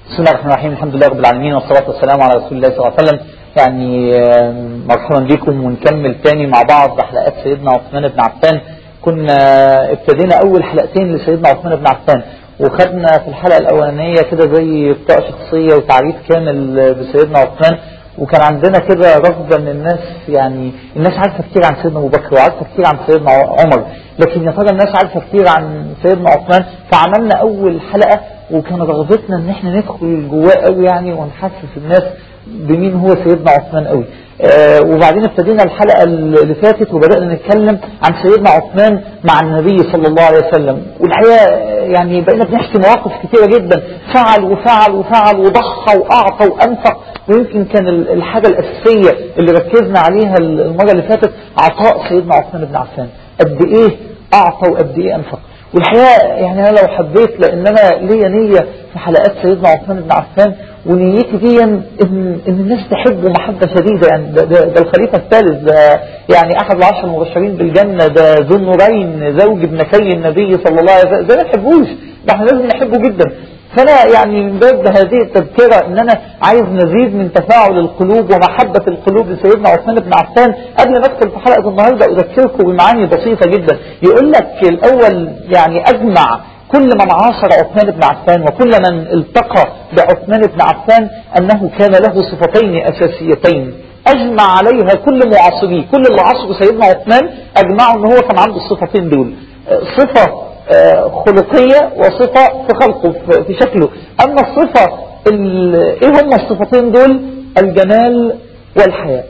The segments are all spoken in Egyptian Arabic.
بسم الله الرحمن الرحيم الحمد لله رب العالمين والصلاة والسلام على رسول الله صلى الله عليه وسلم يعني آم، مرحبا بكم ونكمل تاني مع بعض حلقات سيدنا عثمان بن عفان كنا ابتدينا أول حلقتين لسيدنا عثمان بن عفان وخدنا في الحلقة الأولانية كده زي بطاقة شخصية وتعريف كامل بسيدنا عثمان وكان عندنا كده رغبة ان الناس يعني الناس عارفة كتير عن سيدنا ابو بكر وعارفة كتير عن سيدنا عمر لكن يا ترى الناس عارفة كتير عن سيدنا عثمان فعملنا اول حلقة وكان رغبتنا ان احنا ندخل جواه قوي يعني ونحسس الناس بمين هو سيدنا عثمان قوي آه وبعدين ابتدينا الحلقة اللي فاتت وبدأنا نتكلم عن سيدنا عثمان مع النبي صلى الله عليه وسلم والحقيقة آه، يعني بقينا بنحكي مواقف كتيرة جدا فعل وفعل وفعل وضحى وأعطى وأنفق ويمكن كان ال- الحاجة الأساسية اللي ركزنا عليها المرة اللي فاتت عطاء سيدنا عثمان بن عفان قد إيه أعطى وقد إيه أنفق والحقيقة يعني أنا لو حبيت لأن أنا ليا نية في حلقات سيدنا عثمان بن عفان ونيتي دي إن, إن الناس تحبه محبة شديدة يعني ده, ده, ده الخليفة الثالث ده يعني أحد العشر المبشرين بالجنة ده ذو النورين زوج ابنتي النبي صلى الله عليه وسلم ده ما نحبوش ده احنا لازم نحبه جدا فأنا يعني من باب هذه التذكرة ان انا عايز مزيد من تفاعل القلوب ومحبة القلوب لسيدنا عثمان بن عفان قبل ما ادخل في حلقة النهاردة اذكركم بمعاني بسيطة جدا يقول لك الاول يعني اجمع كل من عاصر عثمان بن عفان وكل من التقى بعثمان بن عفان انه كان له صفتين اساسيتين اجمع عليها كل معاصريه كل اللي عاصروا سيدنا عثمان اجمعوا ان هو كان عنده الصفتين دول صفة آه، خلقية وصفة في خلقه في- في شكله أما الصفة ال- إيه هم الصفتين دول الجمال والحياء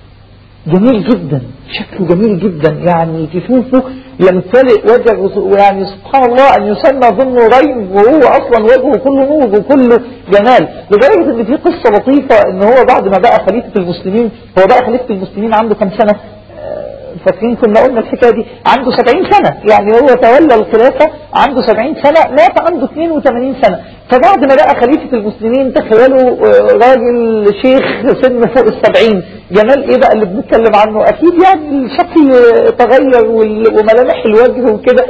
جميل جدا شكله جميل جدا يعني تشوفه يمتلئ وجهه ويعني سبحان الله أن يسمى ذو النورين وهو أصلا وجهه كله نور وكله جمال لدرجة أن في قصة لطيفة أن هو بعد ما بقى خليفة المسلمين هو بقى خليفة المسلمين عنده كم سنة فاكرين كنا قلنا الحكايه دي عنده 70 سنه يعني هو تولى الخلافه عنده 70 سنه مات عنده 82 سنه فبعد ما بقى خليفه المسلمين تخيلوا آه، راجل شيخ سن فوق ال 70 جمال ايه بقى اللي بنتكلم عنه اكيد يعني الشكل تغير وال- وملامح الوجه وكده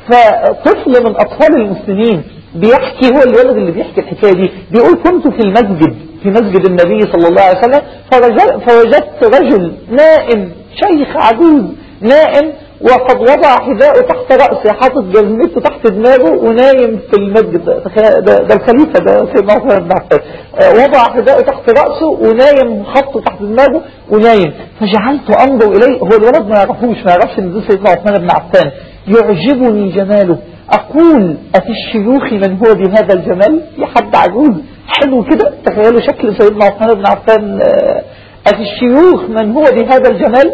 فطفل من اطفال المسلمين بيحكي هو الولد اللي بيحكي الحكايه دي بيقول كنت في المسجد في مسجد النبي صلى الله عليه وسلم فرج- فوجدت رجل نائم شيخ عجوز نائم وقد وضع حذاءه تحت رأسه حاطط جزمته تحت دماغه ونايم في المسجد ده, تخيل- ده, ده الخليفة ده سيدنا عثمان بن عفان آه، وضع حذاءه تحت رأسه ونايم حاطه تحت دماغه ونايم فجعلت أنظر إليه هو الولد ما يعرفوش ما يعرفش إن ده سيدنا عثمان بن عفان يعجبني جماله أقول أفي الشيوخ من هو بهذا الجمال في حد عجوز حلو كده تخيلوا شكل سيدنا عثمان بن عفان آه، أفي الشيوخ من هو بهذا الجمال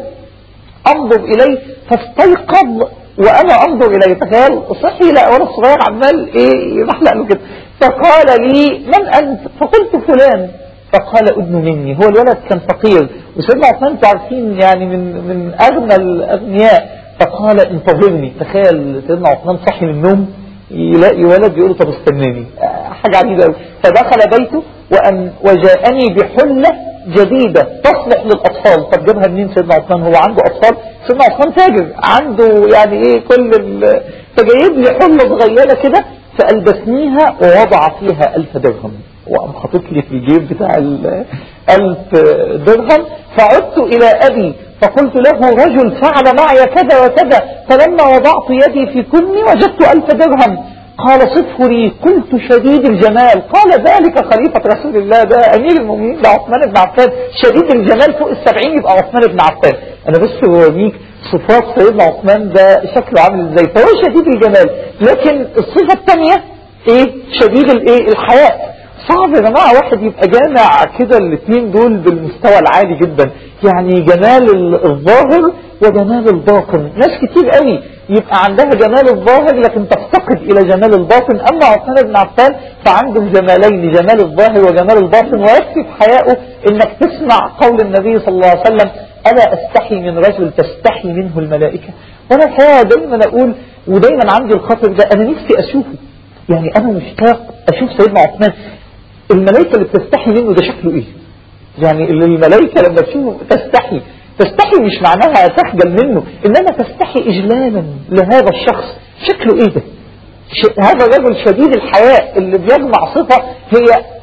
انظر اليه فاستيقظ وانا انظر اليه تخيل صحي لا ولد صغير عمال ايه يبحلق له كده فقال لي من انت فقلت فلان فقال ابن مني هو الولد كان فقير وسيدنا عثمان انتوا عارفين يعني من من اغنى الاغنياء فقال انتظرني تخيل سيدنا عثمان صحي من النوم يلاقي ولد يقول له طب استناني آه، حاجه عجيبه قوي فدخل بيته وأن وجاءني بحله جديدة تصلح للأطفال طب جابها منين سيدنا عثمان هو عنده أطفال سيدنا عثمان تاجر عنده يعني إيه كل ال... فجايب لي حلة صغيرة كده فألبسنيها ووضع فيها ألف درهم وقام حاطط لي في الجيب بتاع ال- ألف درهم فعدت إلى أبي فقلت له رجل فعل معي كذا وكذا فلما وضعت يدي في كني وجدت ألف درهم قال صفه لي قلت شديد الجمال قال ذلك خليفة رسول الله ده أمير المؤمنين ده عثمان بن عفان شديد الجمال فوق السبعين يبقى عثمان بن عفان أنا بس بوريك صفات سيدنا عثمان ده شكله عامل ازاي فهو شديد الجمال لكن الصفة الثانية ايه شديد الايه الحياء صعب يا جماعة واحد يبقى جامع كده الاثنين دول بالمستوى العالي جدا يعني جمال ال- الظاهر وجمال الباطن ناس كتير قوي يبقى عندها جمال الظاهر لكن تفتقد الى جمال الباطن اما عثمان بن عفان فعنده جمالين جمال الظاهر وجمال الباطن ويكفي في حيائه انك تسمع قول النبي صلى الله عليه وسلم الا استحي من رجل تستحي منه الملائكة وانا الحقيقة دايما اقول ودايما عندي الخاطر ده انا نفسي اشوفه يعني انا مشتاق اشوف سيدنا عثمان الملائكة اللي بتستحي منه ده شكله ايه يعني اللي الملائكة لما تشوفه تستحي تستحي مش معناها تخجل منه انما تستحي اجلالا لهذا الشخص شكله ايه ده ش- هذا الرجل شديد الحياء اللي بيجمع صفة هي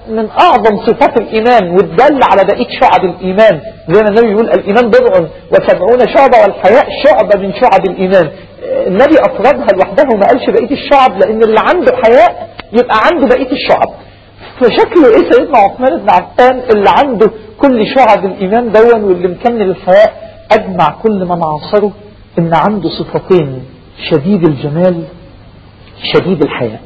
من اعظم صفات الايمان والدل على بقيه شعب الايمان زي ما النبي يقول الايمان بضع وسبعون شعبه والحياء شعبه من شعب الايمان النبي افردها لوحدها وما قالش بقيه الشعب لان اللي عنده حياء يبقى عنده بقيه الشعب فشكله ايه سيدنا عثمان بن عفان اللي عنده كل شعب الايمان دون واللي مكمل الحياء اجمع كل من عاصره ان عنده صفتين شديد الجمال شديد الحياء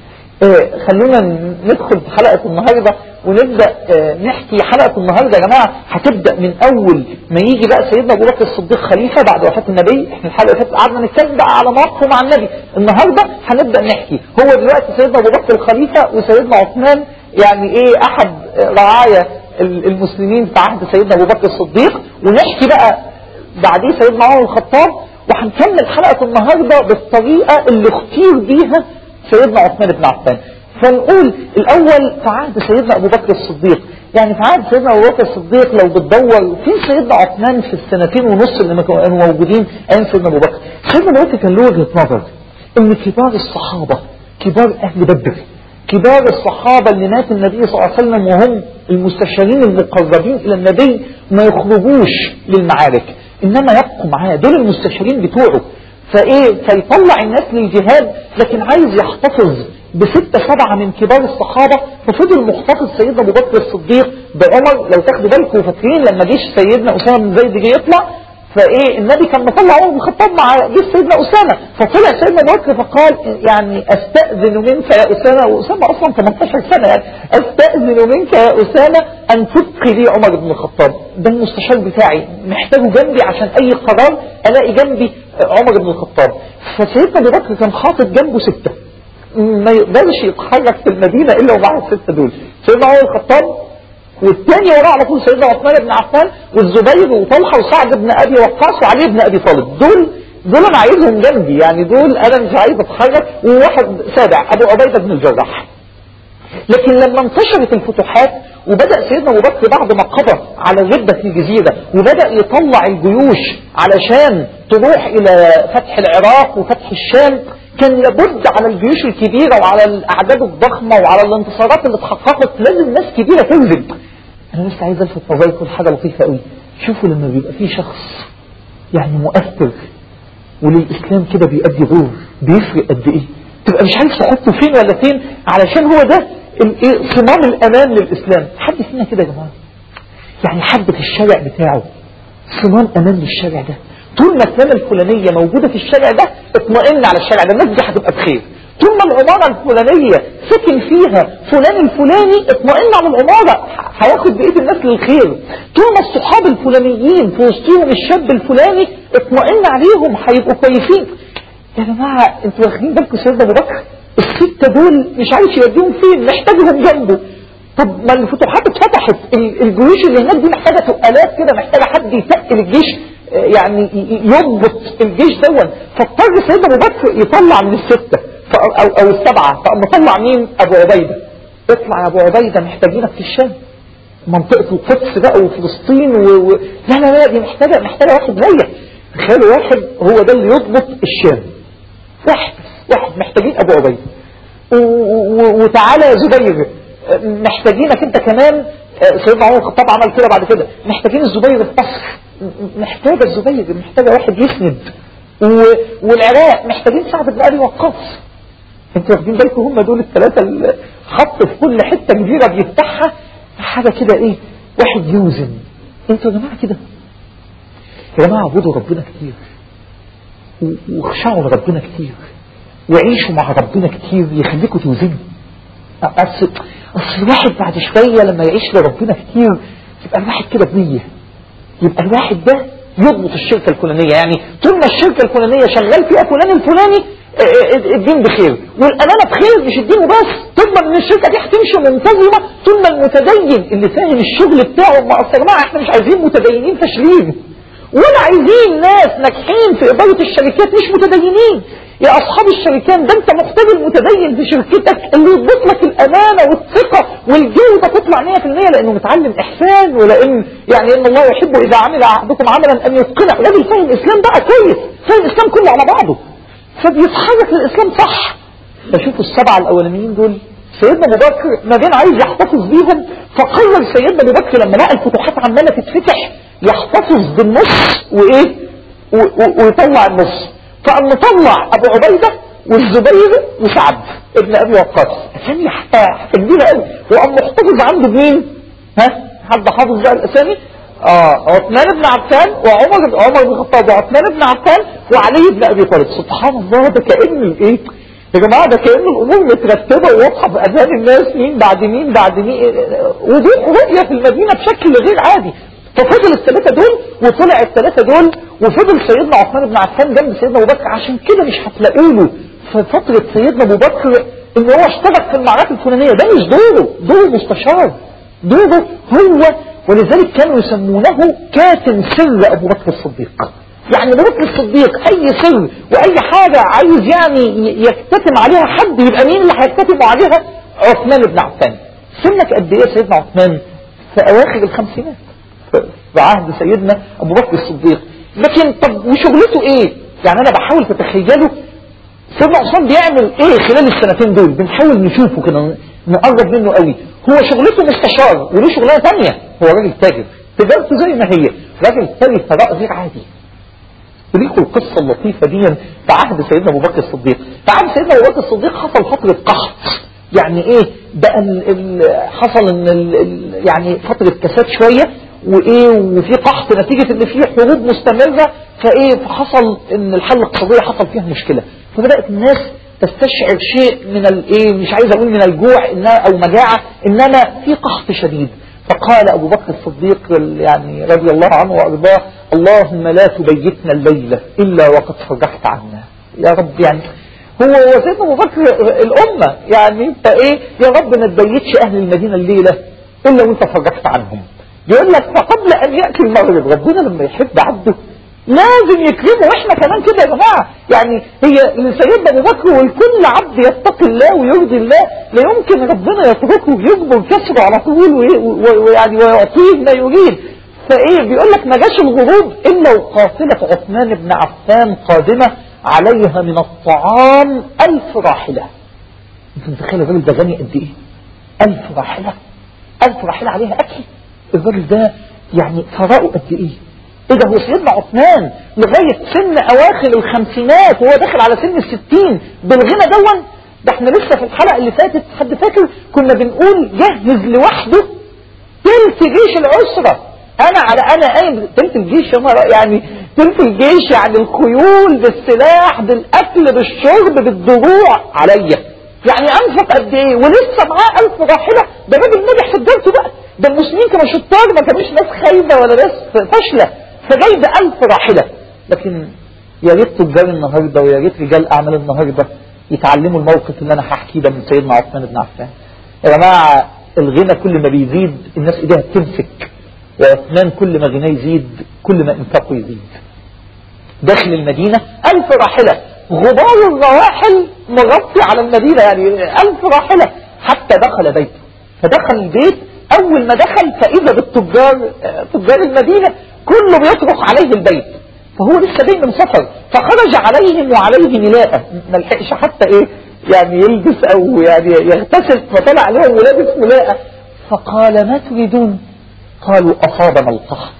آه خلونا ندخل في حلقة النهاردة ونبدأ آه نحكي حلقة النهاردة يا جماعة هتبدأ من أول ما يجي بقى سيدنا أبو بكر الصديق خليفة بعد وفاة النبي احنا الحلقة اللي فاتت قعدنا نتكلم بقى على مواقفه مع النبي النهاردة هنبدأ نحكي هو دلوقتي سيدنا أبو بكر الخليفة وسيدنا عثمان يعني ايه أحد رعايا المسلمين في عهد سيدنا أبو بكر الصديق ونحكي بقى بعديه سيدنا عمر الخطاب وهنكمل حلقة النهاردة بالطريقة اللي اختير بيها سيدنا عثمان بن عفان فنقول الأول في عهد سيدنا أبو بكر الصديق يعني في عهد سيدنا أبو بكر الصديق لو بتدور فين سيدنا عثمان في السنتين ونص اللي كانوا موجودين أيام سيدنا أبو بكر سيدنا أبو بكر كان له وجهة نظر إن كبار الصحابة كبار أهل بدر كبار الصحابة اللي مات النبي صلى الله عليه وسلم وهم المستشارين المقربين إلى النبي ما يخرجوش للمعارك إنما يبقوا معاه دول المستشارين بتوعه فإيه فيطلع الناس للجهاد لكن عايز يحتفظ بستة سبعة من كبار الصحابة ففضل محتفظ سيدنا أبو بكر الصديق بعمر لو تاخدوا بالكم فاكرين لما جيش سيدنا أسامة بن زيد جه يطلع فايه النبي كان مطلع عمر بن الخطاب مع جيش سيدنا اسامه فطلع سيدنا ابو بكر فقال يعني استاذن منك يا اسامه واسامه اصلا 18 سنه يعني استاذن منك يا اسامه ان تبقي لي عمر بن الخطاب ده المستشار بتاعي محتاجه جنبي عشان اي قرار الاقي جنبي عمر بن الخطاب فسيدنا ابو بكر كان حاطط جنبه سته ما يقدرش يتحرك في المدينه الا ومعه السته دول سيدنا عمر الخطاب والثاني وراه على طول سيدنا عثمان بن عفان والزبير وطلحه وسعد بن ابي وقاص وعلي بن ابي طالب دول دول انا عايزهم جنبي يعني دول انا مش عايز اتحرك وواحد سابع ابو عبيده بن الجراح لكن لما انتشرت الفتوحات وبدأ سيدنا أبو بكر بعد ما قضى على الردة في الجزيرة وبدأ يطلع الجيوش علشان تروح إلى فتح العراق وفتح الشام كان لابد على الجيوش الكبيرة وعلى الأعداد الضخمة وعلى الانتصارات اللي اتحققت لازم ناس كبيرة تنزل أنا بس عايز ألفت نظركم حاجة لطيفة قوي شوفوا لما بيبقى في شخص يعني مؤثر وللإسلام كده بيأدي دور بيفرق قد إيه تبقى مش عارف تحطه فين ولا فين علشان هو ده صمام الأمان للإسلام حد فينا كده يا جماعة يعني حد في الشارع بتاعه صمام أمان للشارع ده طول ما السنة الفلانية موجودة في الشارع ده اطمئن على الشارع ده الناس دي هتبقى بخير طول ما العمارة الفلانية سكن فيها فلان الفلاني اطمئن على العمارة هياخد بإيد الناس للخير طول ما الصحاب الفلانيين في وسطهم الشاب الفلاني اطمئن عليهم هيبقوا كويسين يا جماعة انتوا واخدين بالكم سيدنا ابو بكر الستة دول مش عارف يوديهم فين محتاجهم جنبه طب ما الفتوحات اتفتحت الجيوش اللي هناك دي محتاجة تقالات كده محتاجة حد يتقل الجيش يعني يضبط الجيش دون فاضطر سيدنا ابو بكر يطلع من الستة او او السبعة فقام طلع مين ابو عبيدة اطلع يا ابو عبيدة محتاجينك في الشام منطقة القدس بقى وفلسطين و... و... لا لا لا دي محتاجة محتاجة واحد زيك تخيلوا واحد هو ده اللي يضبط الشام واحد واحد محتاجين ابو عبيدة و... و... وتعالى يا زبير محتاجينك انت كمان سيدنا عمر الخطاب عمل كده بعد كده محتاجين الزبير في مصر محتاجة الزبير محتاجة واحد يسند و... والعراق محتاجين سعد بن ابي وقاص انتوا واخدين بالكم هم دول الثلاثة اللي خط في كل حتة كبيرة بيفتحها حاجة كده ايه واحد يوزن انتوا يا جماعة كده يا جماعة عبودوا ربنا كتير واخشعوا لربنا كتير وعيشوا مع ربنا كتير يخليكم توزنوا أصل أصل الواحد بعد شوية لما يعيش لربنا كتير يبقى الواحد كده بنية يبقى الواحد ده يضبط الشركة الفلانية يعني طول ما الشركة الفلانية شغال فيها فلان الفلاني الدين بخير والأمانة بخير مش الدين وبس تضمن ان الشركة دي هتمشي منتظمة طول ما المتدين اللي فاهم الشغل بتاعه ما أصل يا جماعة احنا مش عايزين متدينين فاشلين ولا عايزين ناس ناجحين في إدارة الشركات مش متدينين يا أصحاب الشركات ده أنت محتاج المتدين في شركتك اللي يضبط لك الأمانة والثقة والجودة تطلع 100% لأنه متعلم إحسان ولأن يعني إن الله يحب إذا عمل أحدكم عملا أن يتقنه راجل فاهم الإسلام بقى كويس فاهم الإسلام كله على بعضه فبيتحرك للإسلام صح فشوفوا السبعة الأولانيين دول سيدنا ابو بكر ما بين عايز يحتفظ بيهم فقرر سيدنا ابو بكر لما لقى الفتوحات عماله تتفتح يحتفظ بالنص وايه ويطلع النص فقام مطلع ابو عبيده والزبير وسعد ابن ابي وقاص اسامي كبيره قوي وقام محتفظ عنده مين ها حد حافظ بقى الاسامي اه عثمان بن عفان وعمر عمر بن الخطاب وعثمان بن عفان وعلي بن ابي طالب سبحان الله ده كان الايه يا جماعه ده كان الامور مترتبه وواضحه في اذهان الناس مين بعد مين بعد مين وضوح رؤيه في المدينه بشكل غير عادي ففضل الثلاثه دول وطلع الثلاثه دول وفضل سيدنا عثمان بن عفان جنب سيدنا ابو بكر عشان كده مش هتلاقوا له في فتره سيدنا ابو بكر ان هو اشترك في المعركه الفلانيه ده مش دوره دوره مستشار دوره هو ولذلك كانوا يسمونه كاتم سر ابو بكر الصديق يعني ابو بكر الصديق اي سر واي حاجه عايز يعني يكتتم عليها حد يبقى مين اللي هيكتتم عليها عثمان بن عفان سنك قد ايه سيدنا عثمان في اواخر الخمسينات في عهد سيدنا ابو بكر الصديق لكن طب وشغلته ايه يعني انا بحاول تتخيله سيدنا عثمان بيعمل ايه خلال السنتين دول بنحاول نشوفه كده نقرب منه قوي هو شغلته مستشار وليه شغلانه ثانيه هو راجل تاجر تجارته زي ما هي راجل ثري ثراء غير عادي وليكوا القصة اللطيفة دي في عهد سيدنا أبو بكر الصديق في عهد سيدنا أبو بكر الصديق حصل فترة قحط يعني إيه بقى ال ال حصل إن ال ال يعني فترة كساد شوية وإيه وفي قحط نتيجة إن في حروب مستمرة فإيه فحصل إن الحل الاقتصادية حصل فيها مشكلة فبدأت الناس تستشعر شيء من الايه مش عايز اقول من الجوع انها او مجاعة انما في قحط شديد فقال ابو بكر الصديق يعني رضي الله عنه وارضاه اللهم لا تبيتنا الليلة الا وقد فرجحت عنا يا رب يعني هو هو سيدنا ابو بكر الامة يعني انت ايه يا رب ما تبيتش اهل المدينة الليلة الا وانت فرجحت عنهم يقول لك فقبل ان يأتي المغرب ربنا لما يحب عبده لازم يكرمه واحنا كمان كده يا جماعة يعني هي لسيدنا ابو بكر والكل عبد يتقي الله ويرضي الله لا يمكن ربنا يتركه ويجبر كسره على طول ويعني ويعطيه ما يريد فايه بيقول لك ما جاش الغروب الا وقافلة عثمان بن عفان قادمة عليها من الطعام ألف راحلة انت متخيل الراجل ده غني قد ايه ألف راحلة ألف راحلة عليها أكل الراجل ده يعني ثراءه قد ايه ايه ده هو سيدنا عثمان لغاية سن اواخر الخمسينات وهو داخل على سن الستين بالغنى دون ده احنا لسه في الحلقة اللي فاتت حد فاكر كنا بنقول جهز لوحده تلت جيش العسرة انا على انا قايم تلت الجيش يعني تلت الجيش يعني الخيول بالسلاح بالاكل بالشرب بالدروع عليا يعني انفق قد ايه ولسه معاه الف راحلة ده راجل نجح في الدرس بقى ده المسلمين كانوا شطار ما كانوش ناس خايبة ولا ناس فاشلة فجايب ألف راحلة لكن يا ريت تجار النهاردة ويا ريت رجال أعمال النهاردة يتعلموا الموقف اللي أنا هحكيه ده من سيدنا عثمان بن عفان يا جماعة الغنى كل ما بيزيد الناس إيديها بتمسك وعثمان كل ما غناه يزيد كل ما إنفاقه يزيد داخل المدينة ألف راحلة غبار الرواحل مغطي على المدينة يعني ألف راحلة حتى دخل بيته فدخل البيت أول ما دخل فإذا بالتجار تجار المدينة كله بيطرق عليه البيت فهو لسه جاي من سفر فخرج عليهم وعليه ملاءة ما لحقش حتى ايه يعني يلبس او يعني يغتسل فطلع عليهم ولابس ملاءة فقال ما تريدون قالوا أصابنا القحط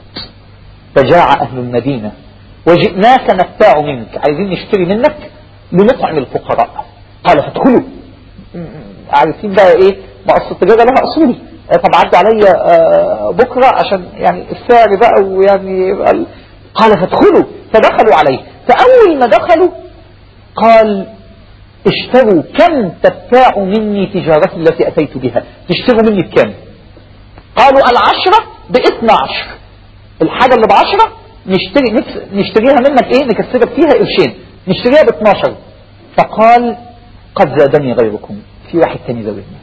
فجاع أهل المدينة وجئناك نبتاع منك عايزين نشتري منك لنطعم الفقراء قال فادخلوا عارفين بقى ايه ما اصل التجارة لها اصول طب عدوا عليا بكرة عشان يعني السعر بقى ويعني يبقى قال فادخلوا فدخلوا عليه فأول ما دخلوا قال اشتروا كم تبتاع مني تجارتي التي أتيت بها تشتروا مني بكم قالوا العشرة باثنى عشر الحاجة اللي بعشرة نشتري نشتريها منك ايه نكسبك فيها قرشين نشتريها ب 12 فقال قد زادني غيركم في واحد تاني زودني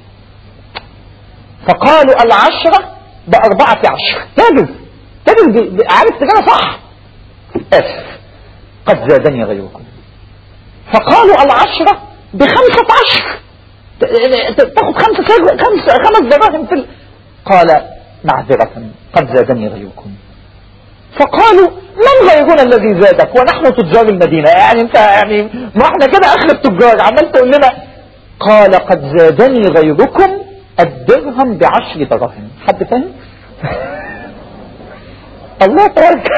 فقالوا العشرة بأربعة عشر تاجر تاجر عارف تجارة صح آسف قد زادني غيركم فقالوا العشرة بخمسة عشر تاخد خمسة خمسة خمس دراهم في ال... قال معذرة قد زادني غيركم فقالوا من غيرنا الذي زادك ونحن تجار المدينة يعني انت يعني ما احنا كده اخر التجار عمال تقول لنا قال قد زادني غيركم الدرهم بعشر دراهم حد فاهم الله تبارك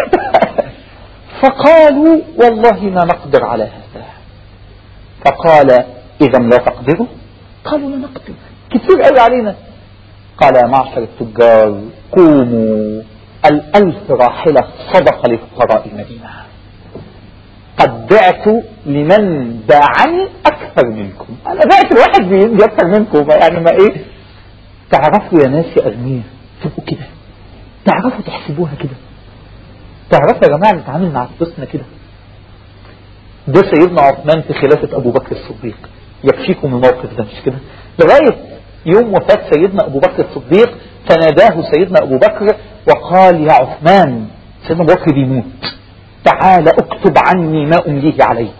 فقالوا والله ما نقدر على هذا فقال إذا لا تقدروا قالوا لا نقدر كثير قوي علينا قال يا معشر التجار قوموا الألف راحلة صدقة لفقراء المدينة قد بعت لمن باعني أكثر منكم أنا بعت واحد بيدي أكثر منكم يعني ما إيه تعرفوا يا ناس يا أغنياء تبقوا كده تعرفوا تحسبوها كده تعرفوا يا جماعة نتعامل مع فلوسنا كده ده سيدنا عثمان في خلافة أبو بكر الصديق يكفيكم الموقف ده مش كده لغاية يوم وفاة سيدنا أبو بكر الصديق فناداه سيدنا أبو بكر وقال يا عثمان سيدنا أبو بكر بيموت تعال اكتب عني ما أمليه عليك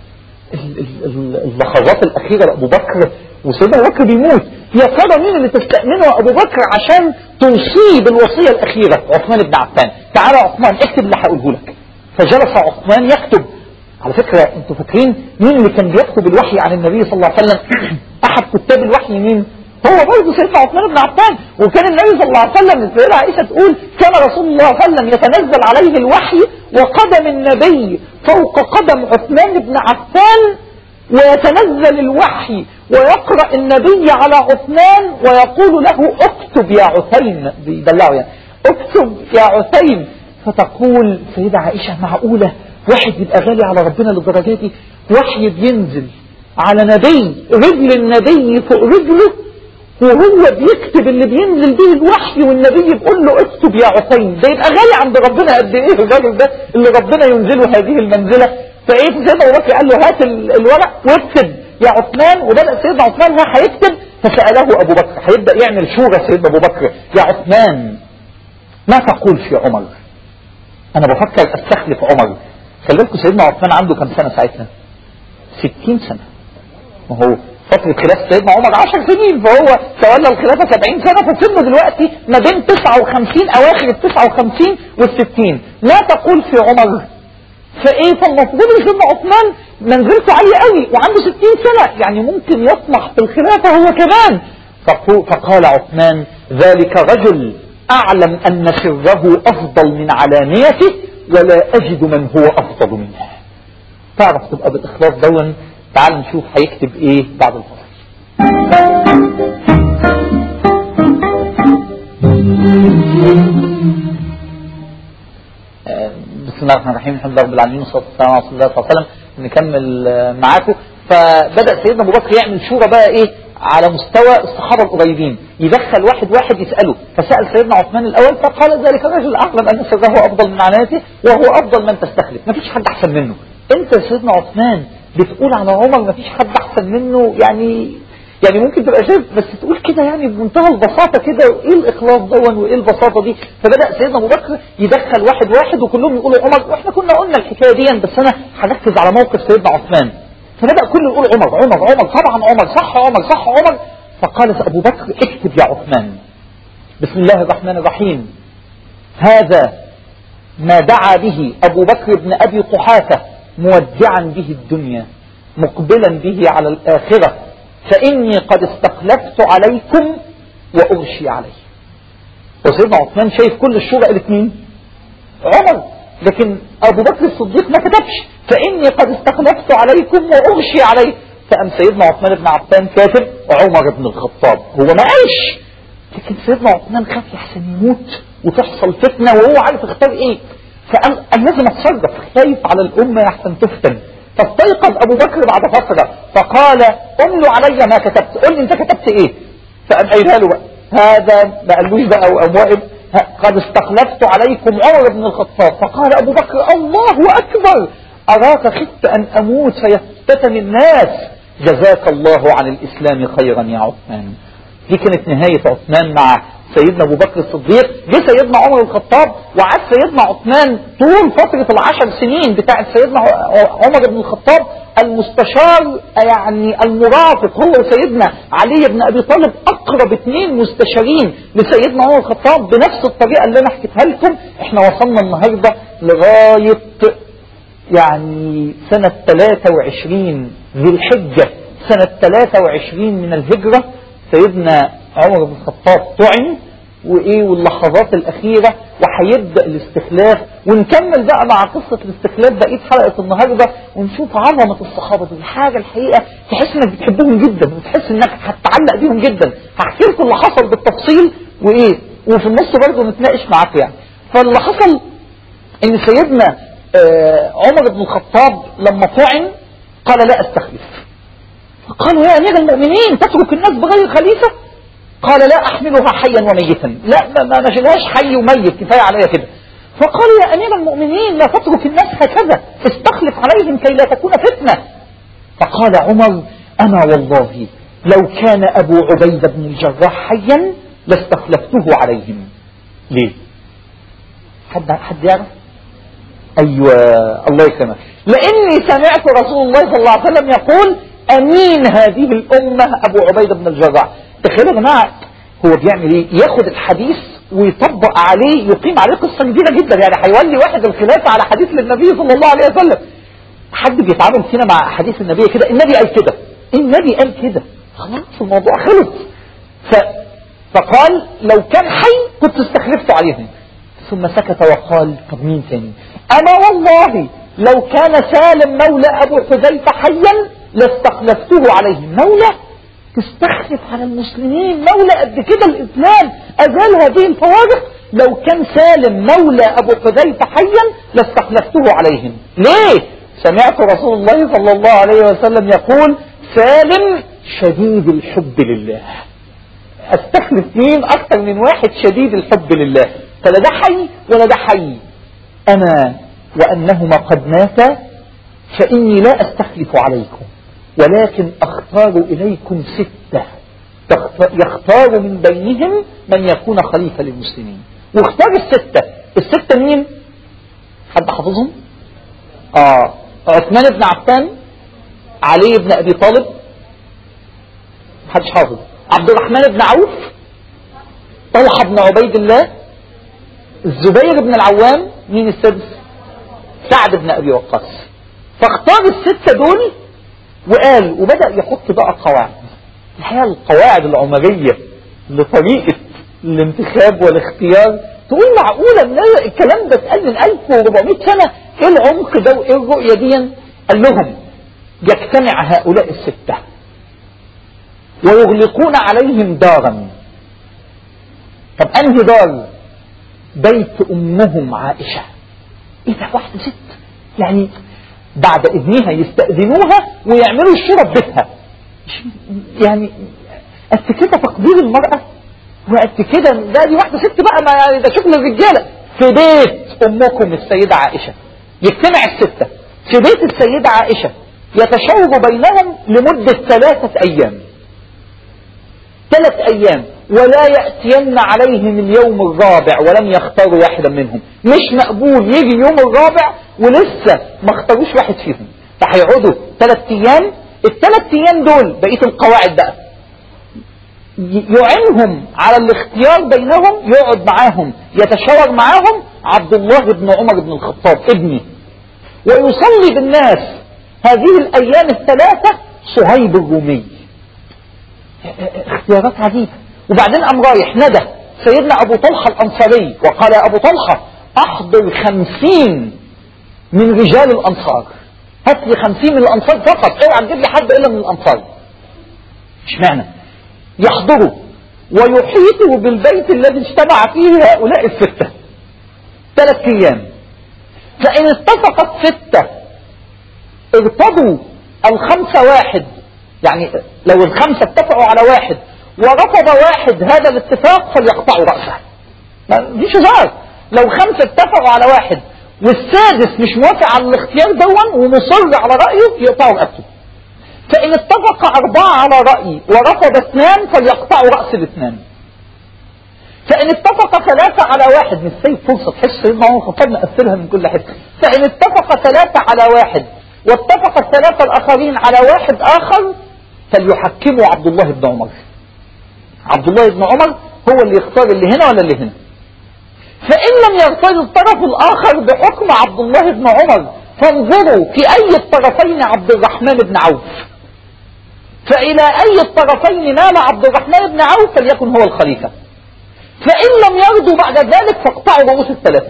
اللحظات الأخيرة لأبو بكر وسيدنا أبو بكر بيموت يا ترى مين اللي تستأمنه أبو بكر عشان توصيه بالوصية الأخيرة عثمان بن عفان تعال يا عثمان اكتب اللي هقوله لك فجلس عثمان يكتب على فكرة انتوا فاكرين مين اللي كان بيكتب الوحي عن النبي صلى الله عليه وسلم احد كتاب الوحي مين هو برضه سيدنا عثمان بن عفان وكان النبي صلى الله عليه وسلم السيدة عائشة تقول كان رسول الله صلى الله عليه وسلم يتنزل عليه الوحي وقدم النبي فوق قدم عثمان بن عفان ويتنزل الوحي ويقرأ النبي على عثمان ويقول له اكتب يا عثيم بيدلعه يعني اكتب يا عثيم فتقول سيدة عائشة معقولة واحد يبقى غالي على ربنا للدرجة دي وحي بينزل على نبي رجل النبي فوق رجله وهو بيكتب اللي بينزل به الوحي والنبي بيقول له اكتب يا عثيم ده يبقى غالي عند ربنا قد ايه الراجل ده اللي ربنا ينزله هذه المنزله فايه سيدنا ابو بكر قال له هات الورق واكتب يا عثمان وبدا سيدنا عثمان هو هيكتب فساله ابو بكر هيبدا يعمل شورى سيدنا ابو بكر يا عثمان ما تقول في عمر انا بفكر استخلف عمر خلي بالكم سيدنا عثمان عنده كم سنه ساعتها 60 سنه ما هو فترة خلافة سيدنا عمر 10 سنين فهو تولى الخلافة 70 سنة فسنه دلوقتي ما بين 59 أواخر ال 59 وال 60 لا تقول في عمر فايه فالمفروض ان سيدنا عثمان منزلته عالية قوي وعنده 60 سنة يعني ممكن يطمح في الخلافة هو كمان فقال عثمان ذلك رجل أعلم أن سره أفضل من علانيته ولا أجد من هو أفضل منه تعرف تبقى بالإخلاص دون تعال نشوف هيكتب إيه بعد الفصل بسم الله الرحمن الرحيم الحمد لله رب العالمين والصلاه والسلام على رسول الله صلى الله عليه وسلم نكمل معاكم فبدا سيدنا ابو بكر يعمل شورى بقى ايه على مستوى الصحابه القريبين يدخل واحد واحد يساله فسال سيدنا عثمان الاول فقال ذلك الرجل اعلم ان سره افضل من عناته وهو افضل من تستخلف ما فيش حد احسن منه انت يا سيدنا عثمان بتقول على عمر ما فيش حد احسن منه يعني يعني ممكن تبقى شايف بس تقول كده يعني بمنتهى البساطة كده ايه الاخلاص دون وايه البساطة دي فبدأ سيدنا ابو بكر يدخل واحد واحد وكلهم يقولوا عمر واحنا كنا قلنا الحكاية دي بس انا هركز على موقف سيدنا عثمان فبدأ كله يقول عمر عمر عمر طبعا عمر صح عمر صح عمر فقال ابو بكر اكتب يا عثمان بسم الله الرحمن الرحيم هذا ما دعا به ابو بكر بن ابي قحافة مودعا به الدنيا مقبلا به على الاخره فإني قد استخلفت عليكم وأغشي عليه وسيدنا عثمان شايف كل الشورى قالت مين عمر لكن أبو بكر الصديق ما كتبش فإني قد استخلفت عليكم وأغشي عليه فأم سيدنا عثمان بن عفان كاتب عمر بن الخطاب هو ما قالش لكن سيدنا عثمان خاف يحسن يموت وتحصل فتنة وهو عارف اختار ايه فقال لازم اتصرف خايف على الأمة يحسن تفتن فاستيقظ ابو بكر بعد فترة فقال املوا علي ما كتبت قل لي انت كتبت ايه فقام قايلها له بقى هذا ما قالوش بقى وقام واقف قد استخلفت عليكم عمر بن الخطاب فقال ابو بكر الله اكبر اراك خفت ان اموت فيفتتن الناس جزاك الله عن الاسلام خيرا يا عثمان دي كانت نهاية عثمان مع سيدنا ابو بكر الصديق جه سيدنا عمر الخطاب وعاد سيدنا عثمان طول فترة العشر سنين بتاعت سيدنا عمر بن الخطاب المستشار يعني المرافق هو سيدنا علي بن ابي طالب اقرب اثنين مستشارين لسيدنا عمر الخطاب بنفس الطريقة اللي انا حكيتها لكم احنا وصلنا النهاردة لغاية يعني سنة 23 ذي الحجة سنة 23 من الهجرة سيدنا عمر بن الخطاب طعن وايه واللحظات الاخيرة وهيبدأ الاستخلاف ونكمل بقى مع قصة الاستخلاف بقية حلقة النهاردة ونشوف عظمة الصحابة دي حاجة الحقيقة تحس انك بتحبهم جدا وتحس انك هتتعلق بيهم جدا هحكي لكم اللي حصل بالتفصيل وايه وفي النص برضه نتناقش معاكم يعني فاللي حصل ان سيدنا آه عمر بن الخطاب لما طعن قال لا استخلف فقالوا يا امير المؤمنين تترك الناس بغير خليفة قال لا احملها حيا وميتا لا ما ما نشيلهاش حي وميت كفاية عليا كده فقال يا امير المؤمنين لا تترك الناس هكذا استخلف عليهم كي لا تكون فتنة فقال عمر انا والله لو كان ابو عبيدة بن الجراح حيا لاستخلفته عليهم ليه حد حد يعرف ايوه الله يكرمك لاني سمعت رسول الله صلى الله عليه وسلم يقول امين هذه الامه ابو عبيده بن الجراح تخيلوا يا جماعه هو بيعمل ايه ياخد الحديث ويطبق عليه يقيم عليه قصه كبيره جدا يعني هيولي واحد الخلافه على حديث للنبي صلى الله عليه وسلم حد بيتعامل فينا مع احاديث النبي كده النبي قال كده النبي قال كده خلاص الموضوع خلص ف... فقال لو كان حي كنت استخلفت عليهم ثم سكت وقال طب مين تاني انا والله لو كان سالم مولى ابو حذيفه حيا لاستخلفته عليهم مولى تستخلف على المسلمين مولى قد كده الاسلام ازال هذه الفوارق لو كان سالم مولى ابو حذيفه حيا لاستخلفته عليهم ليه سمعت رسول الله صلى الله عليه وسلم يقول سالم شديد الحب لله استخلف مين اكثر من واحد شديد الحب لله فلا ده حي ولا ده حي انا وانهما قد ماتا فاني لا استخلف عليكم ولكن اختار اليكم ستة يختار من بينهم من يكون خليفة للمسلمين واختار الستة الستة مين حد حافظهم اه عثمان بن عفان علي بن ابي طالب محدش حافظ عبد الرحمن بن عوف طلحة بن عبيد الله الزبير بن العوام مين السادس سعد بن ابي وقاص فاختار الستة دول وقال وبدأ يحط بقى قواعد الحقيقة القواعد العمرية لطريقة الانتخاب والاختيار تقول معقولة ان الكلام ده اتقال من 1400 سنة ايه العمق ده وايه الرؤية دي قال لهم يجتمع هؤلاء الستة ويغلقون عليهم دارا طب انهي دار بيت امهم عائشة ايه ده واحدة ست يعني بعد اذنها يستأذنوها ويعملوا الشرب بيتها يعني قد كده تقدير المرأة وقد كده ده دي واحدة ست بقى ما يعني ده شغل الرجالة في بيت امكم السيدة عائشة يجتمع الستة في بيت السيدة عائشة يتشاور بينهم لمدة ثلاثة ايام ثلاث ايام ولا يأتين عليهم اليوم الرابع ولم يختاروا واحدا منهم مش مقبول يجي اليوم الرابع ولسه ما اختاروش واحد فيهم فهيقعدوا ثلاث ايام الثلاث ايام دول بقيه القواعد بقى يعينهم على الاختيار بينهم يقعد معاهم يتشاور معاهم عبد الله بن عمر بن الخطاب ابني ويصلي بالناس هذه الايام الثلاثه صهيب الرومي اختيارات عجيبه وبعدين قام رايح ندى سيدنا ابو طلحه الانصاري وقال يا ابو طلحه احضر خمسين من رجال الانصار هات لي خمسين من الانصار فقط اوعى تجيب لي حد الا من الانصار اشمعنى يحضروا ويحيطوا بالبيت الذي اجتمع فيه هؤلاء الستة ثلاث ايام فان اتفقت ستة ارتضوا الخمسة واحد يعني لو الخمسة اتفقوا على واحد ورفض واحد هذا الاتفاق فليقطعوا رأسه ما ديش هزار لو خمسة اتفقوا على واحد والسادس مش موافق على الاختيار دون ومصر على رأيه يقطعوا رأسه فإن اتفق أربعة على رأي ورفض اثنان فليقطعوا رأس الاثنان فإن اتفق ثلاثة على واحد مش سيب فرصة تحس سيدنا عمر الخطاب مقفلها من كل حتة فإن اتفق ثلاثة على واحد واتفق الثلاثة الآخرين على واحد آخر فليحكموا عبد الله بن عمر عبد الله بن عمر هو اللي يختار اللي هنا ولا اللي هنا فإن لم يرتضي الطرف الآخر بحكم عبد الله بن عمر فانظروا في أي الطرفين عبد الرحمن بن عوف فإلى أي الطرفين مال عبد الرحمن بن عوف فليكن هو الخليفة فإن لم يرضوا بعد ذلك فاقطعوا رؤوس الثلاثة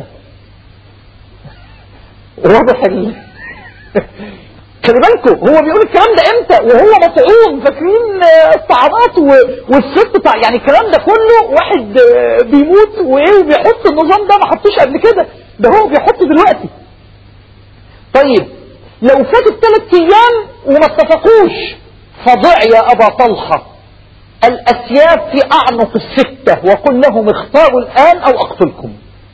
واضح ال... خلي بالكم هو بيقول الكلام ده امتى وهو مطعون فاكرين الطعنات والست طع... يعني الكلام ده كله واحد بيموت وايه بيحط النظام ده ما حطوش قبل كده ده هو بيحطه دلوقتي طيب لو فاتت ثلاث ايام وما اتفقوش فضع يا ابا طلحه الاسياف في اعنق السته وقل لهم اختاروا الان او اقتلكم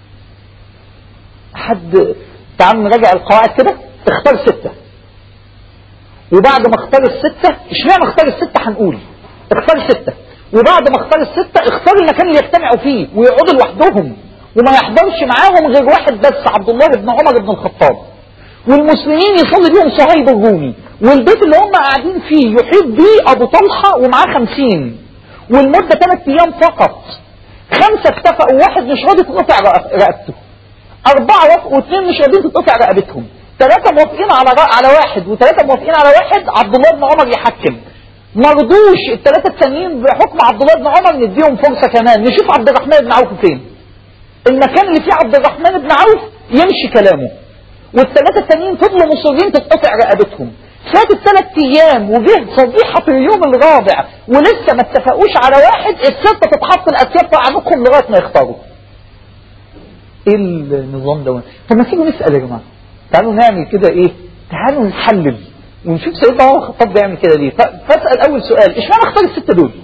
حد تعال نراجع القواعد كده اختار ستة وبعد ما اختار الستة اشمعنى اختار الستة هنقول اختار ستة وبعد ما اختار الستة اختار المكان اللي يجتمعوا فيه ويقعدوا لوحدهم وما يحضرش معاهم غير واحد بس عبد الله بن عمر بن الخطاب والمسلمين يصلي بيهم صهيب الرومي والبيت اللي هم قاعدين فيه يحيط بيه ابو طلحة ومعاه خمسين والمدة ثلاث ايام فقط خمسة اتفقوا واحد مش راضي تقطع رقبته أربعة وافقوا واثنين مش راضيين تتقطع رقبتهم ثلاثة موافقين على على واحد وثلاثة موافقين على واحد عبد الله بن عمر يحكم ما رضوش الثلاثة التانيين بحكم عبد الله بن عمر نديهم فرصة كمان نشوف عبد الرحمن بن عوف فين المكان اللي فيه عبد الرحمن بن عوف يمشي كلامه والثلاثة التانيين فضلوا مصرين تتقطع رقبتهم فاتت ثلاث ايام وجه فضيحة في اليوم الرابع ولسه ما اتفقوش على واحد الستة تتحط الاسياب في عنقهم لغاية ما يختاروا ايه النظام ده طب ما تيجوا نسال يا جماعه تعالوا نعمل كده ايه تعالوا نحلل ونشوف سيدنا عمر الخطاب بيعمل كده ليه فاسال اول سؤال اشمعنى اختار السته دول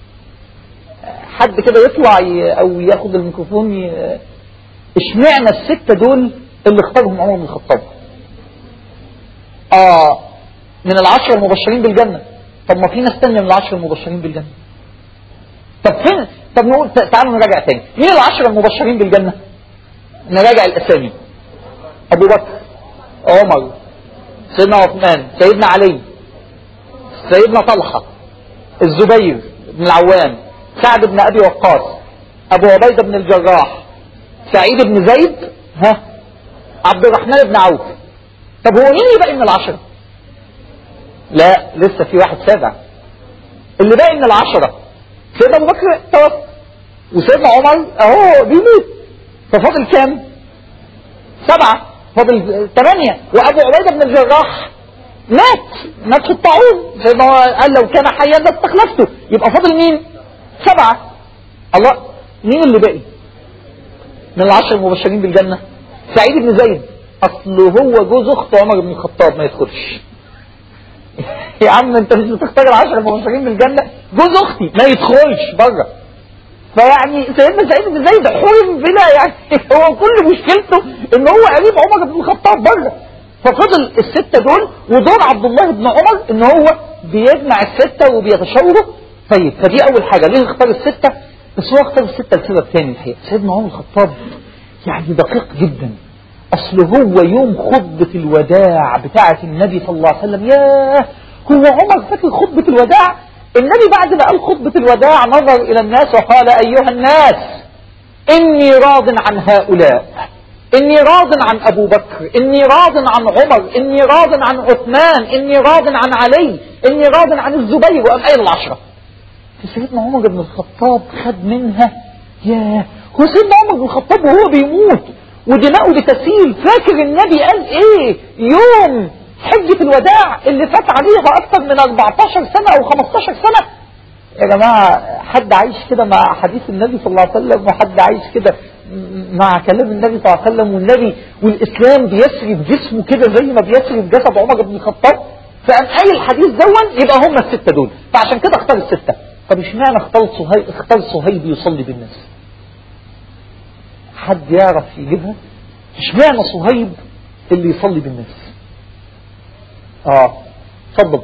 حد كده يطلع ي... او ياخد الميكروفون ي... اشمعنى السته دول اللي اختارهم عمر بن الخطاب اه من العشرة المبشرين بالجنة طب ما في ناس تانية من العشرة المبشرين بالجنة طب فين طب نقول تعالوا نراجع تاني مين العشرة المبشرين بالجنة نراجع الأسامي أبو بكر عمر سيدنا عثمان سيدنا علي سيدنا طلحة الزبير بن العوام سعد بن أبي وقاص أبو عبيدة بن الجراح سعيد بن زيد ها عبد الرحمن بن عوف طب هو مين اللي باقي من العشرة لا لسه في واحد سابع اللي باقي من العشرة سيدنا أبو بكر توفى وسيدنا عمر أهو بيموت ففاضل كام سبعة فاضل ثمانية وأبو عبيدة بن الجراح مات مات في الطاعون سيدنا قال لو كان حيا لاستخلفته يبقى فاضل مين سبعة الله مين اللي باقي من العشر المبشرين بالجنة سعيد بن زيد اصل هو جوز اخت عمر بن الخطاب ما يدخلش يا عم انت مش بتختار العشر المبشرين بالجنة جوز اختي ما يدخلش بره فيعني سيدنا سعيد بن زيد حرم بلا يعني هو كل مشكلته ان هو قريب عمر بن الخطاب بره ففضل الستة دول ودور عبد الله بن عمر ان هو بيجمع الستة وبيتشاوروا طيب فدي اول حاجة ليه اختار الستة بس هو اختار الستة لسبب ثاني الحقيقة سيدنا عمر الخطاب يعني دقيق جدا اصل هو يوم خطبة الوداع بتاعة النبي صلى الله عليه وسلم ياه هو عمر فاكر خطبة الوداع النبي بعد ما قال خطبة الوداع نظر إلى الناس وقال أيها الناس إني راض عن هؤلاء إني راض عن أبو بكر إني راض عن عمر إني راض عن عثمان إني راض عن علي إني راض عن الزبير وأم أين العشرة فسيدنا عمر بن الخطاب خد منها ياه هو سيدنا عمر بن الخطاب وهو بيموت ودماؤه بتسيل فاكر النبي قال ايه يوم حجة الوداع اللي فات عليها أكثر من 14 سنة أو 15 سنة يا جماعة حد عايش كده مع حديث النبي صلى الله عليه وسلم وحد عايش كده مع كلام النبي صلى الله عليه وسلم والنبي والإسلام بيسري بجسمه كده زي ما بيسري بجسد عمر بن الخطاب فقام قايل الحديث دون يبقى هم الستة دول فعشان كده اختار الستة طب اشمعنى اختار صهيب اختار صهيب يصلي بالناس حد يعرف يجيبها اشمعنى صهيب اللي يصلي بالناس اه اتفضل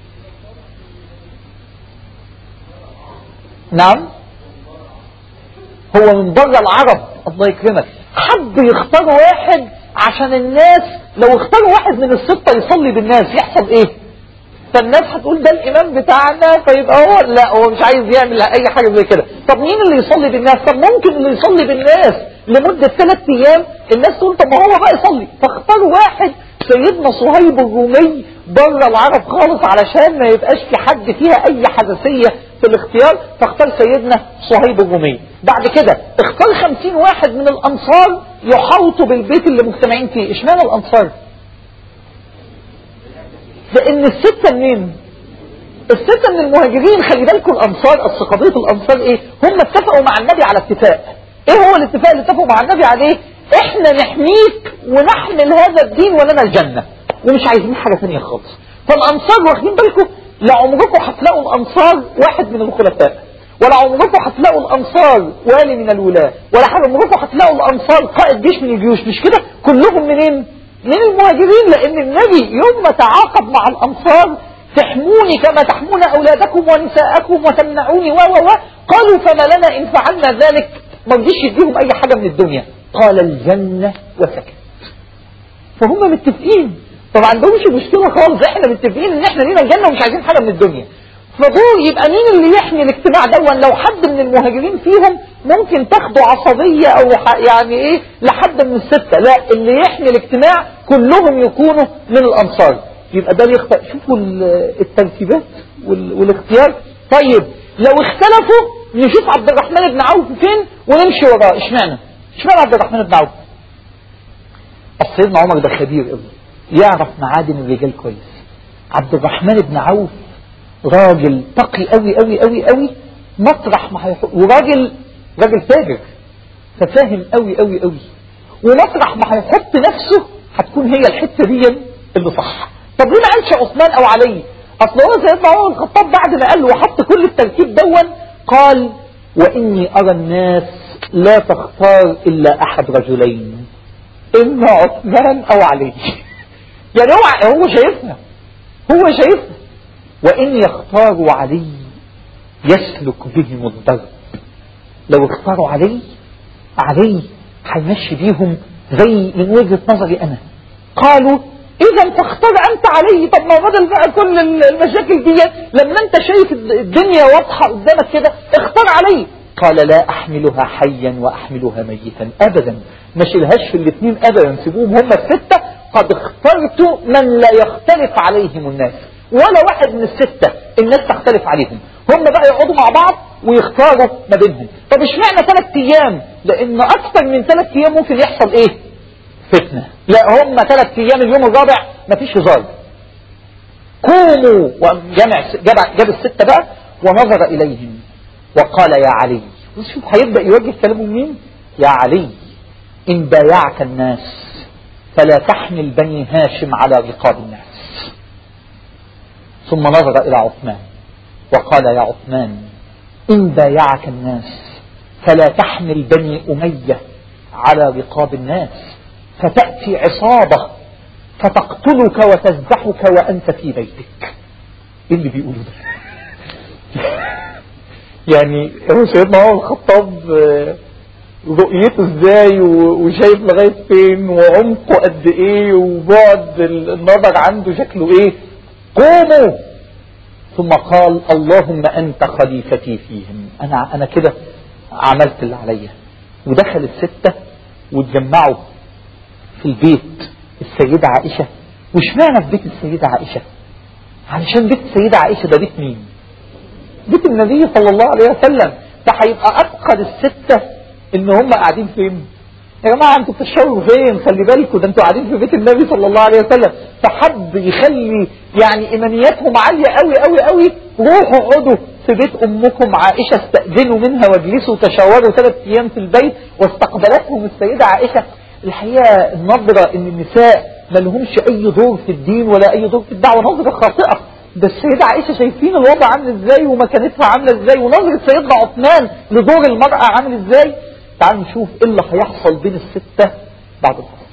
نعم هو من بره العرب الله يكرمك حب يختار واحد عشان الناس لو اختاروا واحد من الستة يصلي بالناس يحصل ايه فالناس هتقول ده الامام بتاعنا فيبقى هو لا هو مش عايز يعمل اي حاجة زي كده طب مين اللي يصلي بالناس طب ممكن اللي يصلي بالناس لمدة ثلاث ايام الناس تقول طب ما هو بقى يصلي فاختاروا واحد سيدنا صهيب الرومي بره العرب خالص علشان ما يبقاش في حد فيها اي حساسية في الاختيار فاختار سيدنا صهيب الرومي بعد كده اختار خمسين واحد من الانصار يحوطوا بالبيت اللي مجتمعين فيه اشمعنى الانصار لان الستة منين الستة من المهاجرين خلي بالكم الانصار اصل قضية الانصار ايه هم اتفقوا مع النبي على اتفاق ايه هو الاتفاق اللي اتفقوا مع النبي عليه احنا نحميك ونحمل هذا الدين ولنا الجنة ومش عايزين حاجة ثانيه خالص فالانصار واخدين بالكم لعمركم هتلاقوا الانصار واحد من الخلفاء ولا عمركم هتلاقوا الانصار والي من الولاة ولا عمركم هتلاقوا الانصار قائد جيش من الجيوش مش كده كلهم منين من المهاجرين لان النبي يوم ما تعاقد مع الانصار تحموني كما تحمون اولادكم ونساءكم وتمنعوني و و قالوا فما لنا ان فعلنا ذلك ما رضيش يديهم اي حاجة من الدنيا قال الجنة وسكت فهم متفقين فما عندهمش مشكلة خالص احنا متفقين ان احنا لينا الجنة ومش عايزين حاجة من الدنيا فدول يبقى مين اللي يحمي الاجتماع دون لو حد من المهاجرين فيهم ممكن تاخدوا عصبية او يعني ايه لحد من الستة لا اللي يحمي الاجتماع كلهم يكونوا من الانصار يبقى ده يختار شوفوا الترتيبات والاختيار طيب لو اختلفوا نشوف عبد الرحمن بن عوف فين ونمشي وراه اشمعنى اشمعنى عبد الرحمن بن عوف سيدنا عمر ده خبير قوي يعرف معادن الرجال كويس عبد الرحمن بن عوف راجل تقي قوي قوي قوي قوي مطرح ما هيحط وراجل راجل تاجر ففاهم قوي قوي قوي ومطرح ما هيحط نفسه هتكون هي الحته دي اللي صح طب ليه ما قالش عثمان او علي اصل هو سيدنا عمر الخطاب بعد ما قال له وحط كل الترتيب دون قال واني ارى الناس لا تختار الا احد رجلين اما عثمان او علي يعني هو هو شايفنا هو شايفنا وإن يختاروا علي يسلك بهم الضرب لو اختاروا علي علي هيمشي بيهم زي من وجهة نظري أنا قالوا إذا فاختار أنت علي طب ما بدل بقى كل المشاكل دي لما أنت شايف الدنيا واضحة قدامك كده اختار علي قال لا أحملها حيا وأحملها ميتا أبدا ما شيلهاش في الاثنين أبدا سيبوهم هم الستة قد اخترت من لا يختلف عليهم الناس ولا واحد من الستة الناس تختلف عليهم هم بقى يقعدوا مع بعض ويختاروا ما بينهم طب اشمعنى ثلاث ايام لان اكثر من ثلاث ايام ممكن يحصل ايه فتنة لا هم ثلاث ايام اليوم الرابع مفيش هزار قوموا وجمع جاب, جاب الستة بقى ونظر اليهم وقال يا علي شوف هيبدأ يوجه كلامه مين يا علي إن بايعك الناس فلا تحمل بني هاشم على رقاب الناس ثم نظر إلى عثمان وقال يا عثمان إن بايعك الناس فلا تحمل بني أمية على رقاب الناس فتأتي عصابة فتقتلك وتذبحك وأنت في بيتك إيه اللي بيقوله ده يعني هو سيدنا عمر الخطاب رؤيته ازاي وشايف لغاية فين وعمقه قد ايه وبعد النظر عنده شكله ايه قوموا ثم قال اللهم أنت خليفتي فيهم أنا, أنا كده عملت اللي عليا ودخل الستة واتجمعوا في البيت السيدة عائشة واشمعنى في بيت السيدة عائشة علشان بيت السيدة عائشة ده بيت مين بيت النبي صلى الله عليه وسلم ده هيبقى أفقد الستة ان هم قاعدين فين يا جماعة انتوا بتشربوا فين خلي بالكم ده انتوا قاعدين في بيت النبي صلى الله عليه وسلم فحب يخلي يعني ايمانياتهم عالية قوي قوي قوي روحوا اقعدوا في بيت امكم عائشة استأذنوا منها واجلسوا تشاوروا ثلاث ايام في البيت واستقبلتهم السيدة عائشة الحقيقة النظرة ان النساء ما لهمش اي دور في الدين ولا اي دور في الدعوة نظرة خاطئة ده السيدة عائشة شايفين الوضع عامل ازاي ومكانتها عاملة ازاي ونظرة سيدنا عثمان لدور المرأة عامل ازاي تعالوا نشوف ايه اللي هيحصل بين الستة بعد الفصل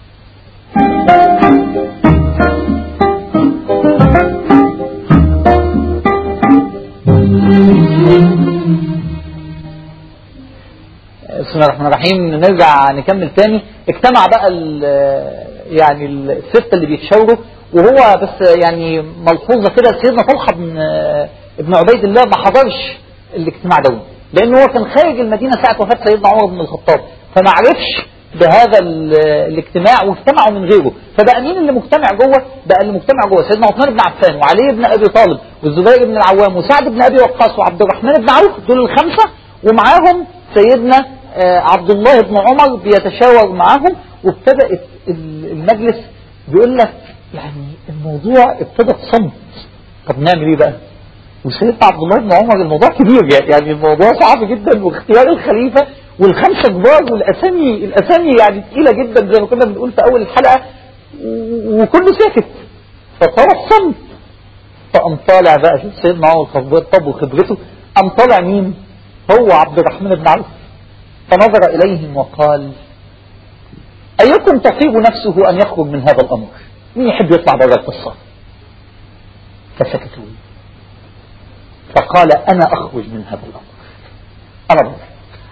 بسم الله الرحمن الرحيم نرجع نكمل تاني اجتمع بقى ال يعني الستة اللي بيتشاوروا وهو بس يعني ملحوظة كده سيدنا طلحة بن ابن عبيد الله ما حضرش الاجتماع ده لأنه هو كان خارج المدينة ساعة وفاة سيدنا عمر بن الخطاب فما عرفش بهذا الاجتماع واجتمعوا من غيره فبقى مين اللي مجتمع جوه بقى اللي مجتمع جوه سيدنا عثمان بن عفان وعلي بن ابي طالب والزبير بن العوام وسعد بن ابي وقاص وعبد الرحمن بن عوف دول الخمسه ومعاهم سيدنا آه، عبد الله بن عمر بيتشاور معاهم وابتدأت المجلس بيقول لك يعني الموضوع ابتدى بصمت طب نعمل ايه بقى وسيدنا عبد الله بن عمر الموضوع كبير يعني الموضوع صعب جدا واختيار الخليفة والخمسة كبار والأسامي الأسامي يعني تقيلة جدا زي ما كنا بنقول في أول الحلقة وكله ساكت فصار الصمت فقام طالع بقى شوف سيدنا عمر طب وخبرته قام طالع مين هو عبد الرحمن بن عوف فنظر إليهم وقال أيكم تطيب نفسه أن يخرج من هذا الأمر مين يحب يطلع بره القصة فسكتوا فقال أنا أخرج من هذا الأمر أنا بره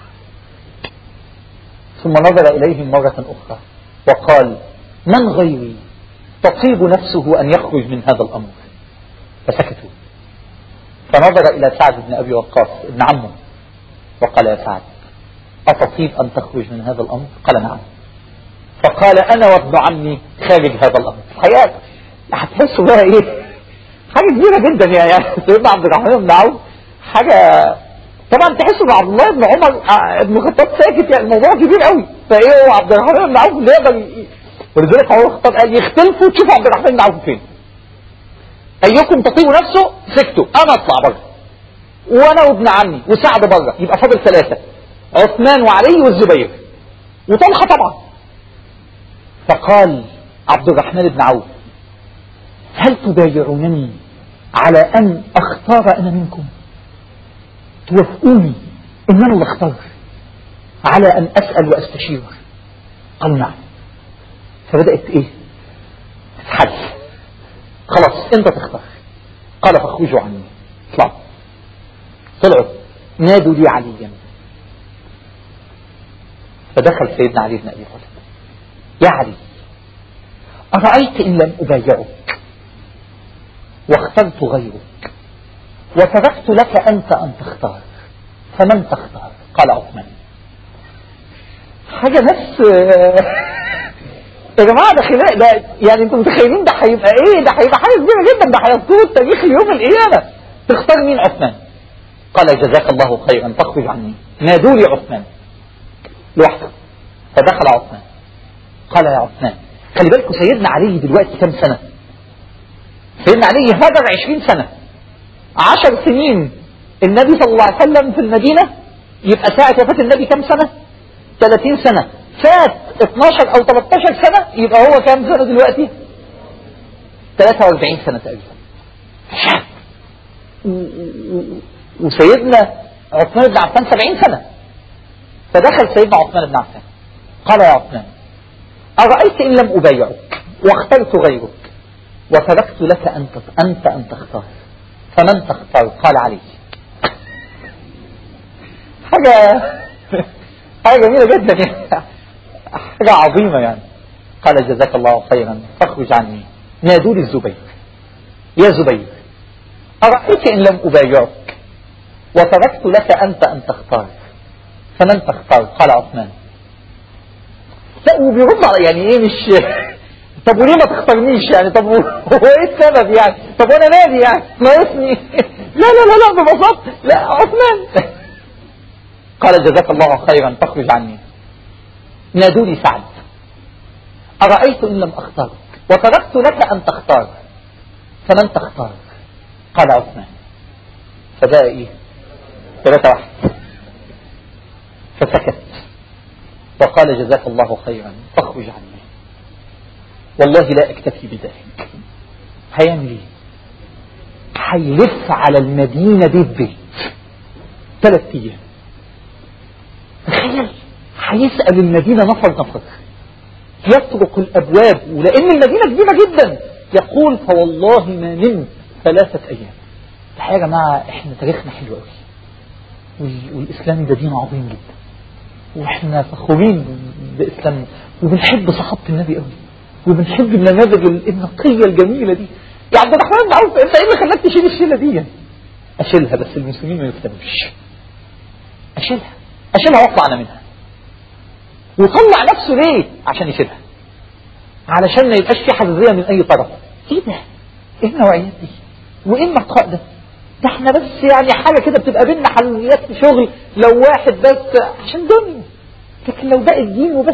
ثم نظر إليهم مرة أخرى وقال من غيري تطيب نفسه أن يخرج من هذا الأمر فسكتوا فنظر إلى سعد بن أبي وقاص ابن عمه وقال يا سعد أتطيب أن تخرج من هذا الأمر قال نعم فقال أنا وابن عمي خارج هذا الأمر الحقيقة هتحسوا بقى إيه حاجة كبيرة جدا يعني سيدنا عبد الرحمن بن عوف حاجة طبعا تحسوا ان عبد الله بن عمر آه، ابن الخطاب ساكت يعني الموضوع كبير قوي فايه هو عبد الرحمن بن عوف اللي يقدر ولذلك عمر الخطاب قال يختلفوا تشوفوا عبد الرحمن بن عوف فين ايكم تطيب نفسه سكتوا انا اطلع بره وانا وابن عمي وسعد بره يبقى فاضل ثلاثه عثمان وعلي والزبير وطلحه طبعا فقال عبد الرحمن بن عوف هل تبايعونني على أن أختار أنا منكم توافقوني إن أنا اللي أختار على أن أسأل وأستشير قالوا نعم فبدأت إيه تتحل خلاص أنت تختار قال فاخرجوا عني اطلعوا طلعوا نادوا لي عليا فدخل سيدنا علي بن أبي طالب يا علي أرأيت إن لم أبايعك واخترت غيرك وتركت لك أنت أن تختار فمن تختار قال عثمان حاجة نفس يا جماعة ده خلاق ده يعني انتم متخيلين ده هيبقى ايه ده هيبقى حاجة كبيرة جدا ده هيذكروا التاريخ يوم القيامة تختار مين عثمان قال جزاك الله خيرا تخرج عني نادوا لي عثمان لوحده فدخل عثمان قال يا عثمان خلي بالكم سيدنا علي دلوقتي كم سنة سيدنا علي هاجر عشرين سنة عشر سنين النبي صلى الله عليه وسلم في المدينة يبقى ساعة وفاة النبي كم سنة 30 سنة فات 12 أو 13 سنة يبقى هو كم سنة دلوقتي 43 سنة تقريبا وسيدنا عثمان بن عفان 70 سنة فدخل سيدنا عثمان بن عفان قال يا عثمان أرأيت إن لم أبايعك واخترت غيرك وتركت لك أنت أنت أن تختار فمن تختار قال علي حاجة حاجة جميلة جدا يعني حاجة عظيمة يعني قال جزاك الله خيرا فاخرج عني نادوا لي الزبير يا زبير أرأيت إن لم أبايعك وتركت لك أنت أن تختار فمن تختار قال عثمان لا وبيرد على يعني ايه مش طب وليه ما تختارنيش يعني طب هو ايه السبب يعني طب وانا مالي يعني ناقصني لا لا لا لا ببساطه لا عثمان قال جزاك الله خيرا تخرج عني نادوني سعد أرأيت إن لم أختارك وتركت لك أن تختار فمن تختار قال عثمان فبقى إيه ثلاثة واحد فسكت وقال جزاك الله خيرا فاخرج عني والله لا اكتفي بذلك هيعمل ايه هيلف على المدينة بيت بيت ثلاث ايام تخيل هيسأل المدينة نفر نفر يطرق الابواب ولان المدينة كبيرة جدا يقول فوالله ما نمت ثلاثة ايام الحقيقة يا جماعة احنا تاريخنا حلو قوي والاسلام ده دين عظيم جدا واحنا فخورين باسلامنا وبنحب صحابة النبي قوي وبنحب النماذج النقية الجميلة دي يا عبد الرحمن بن عوف انت ايه اللي خلاك تشيل الشيلة دي اشيلها بس المسلمين ما يفتنوش اشيلها اشيلها واطلع انا منها وطلع نفسه ليه عشان يشيلها علشان ما يبقاش في حساسية من اي طرف ايه ده ايه النوعيات دي وايه النقاء ده ده احنا بس يعني حاجة كده بتبقى بينا حلويات في شغل لو واحد بس عشان دنيا لكن لو ده الدين وبس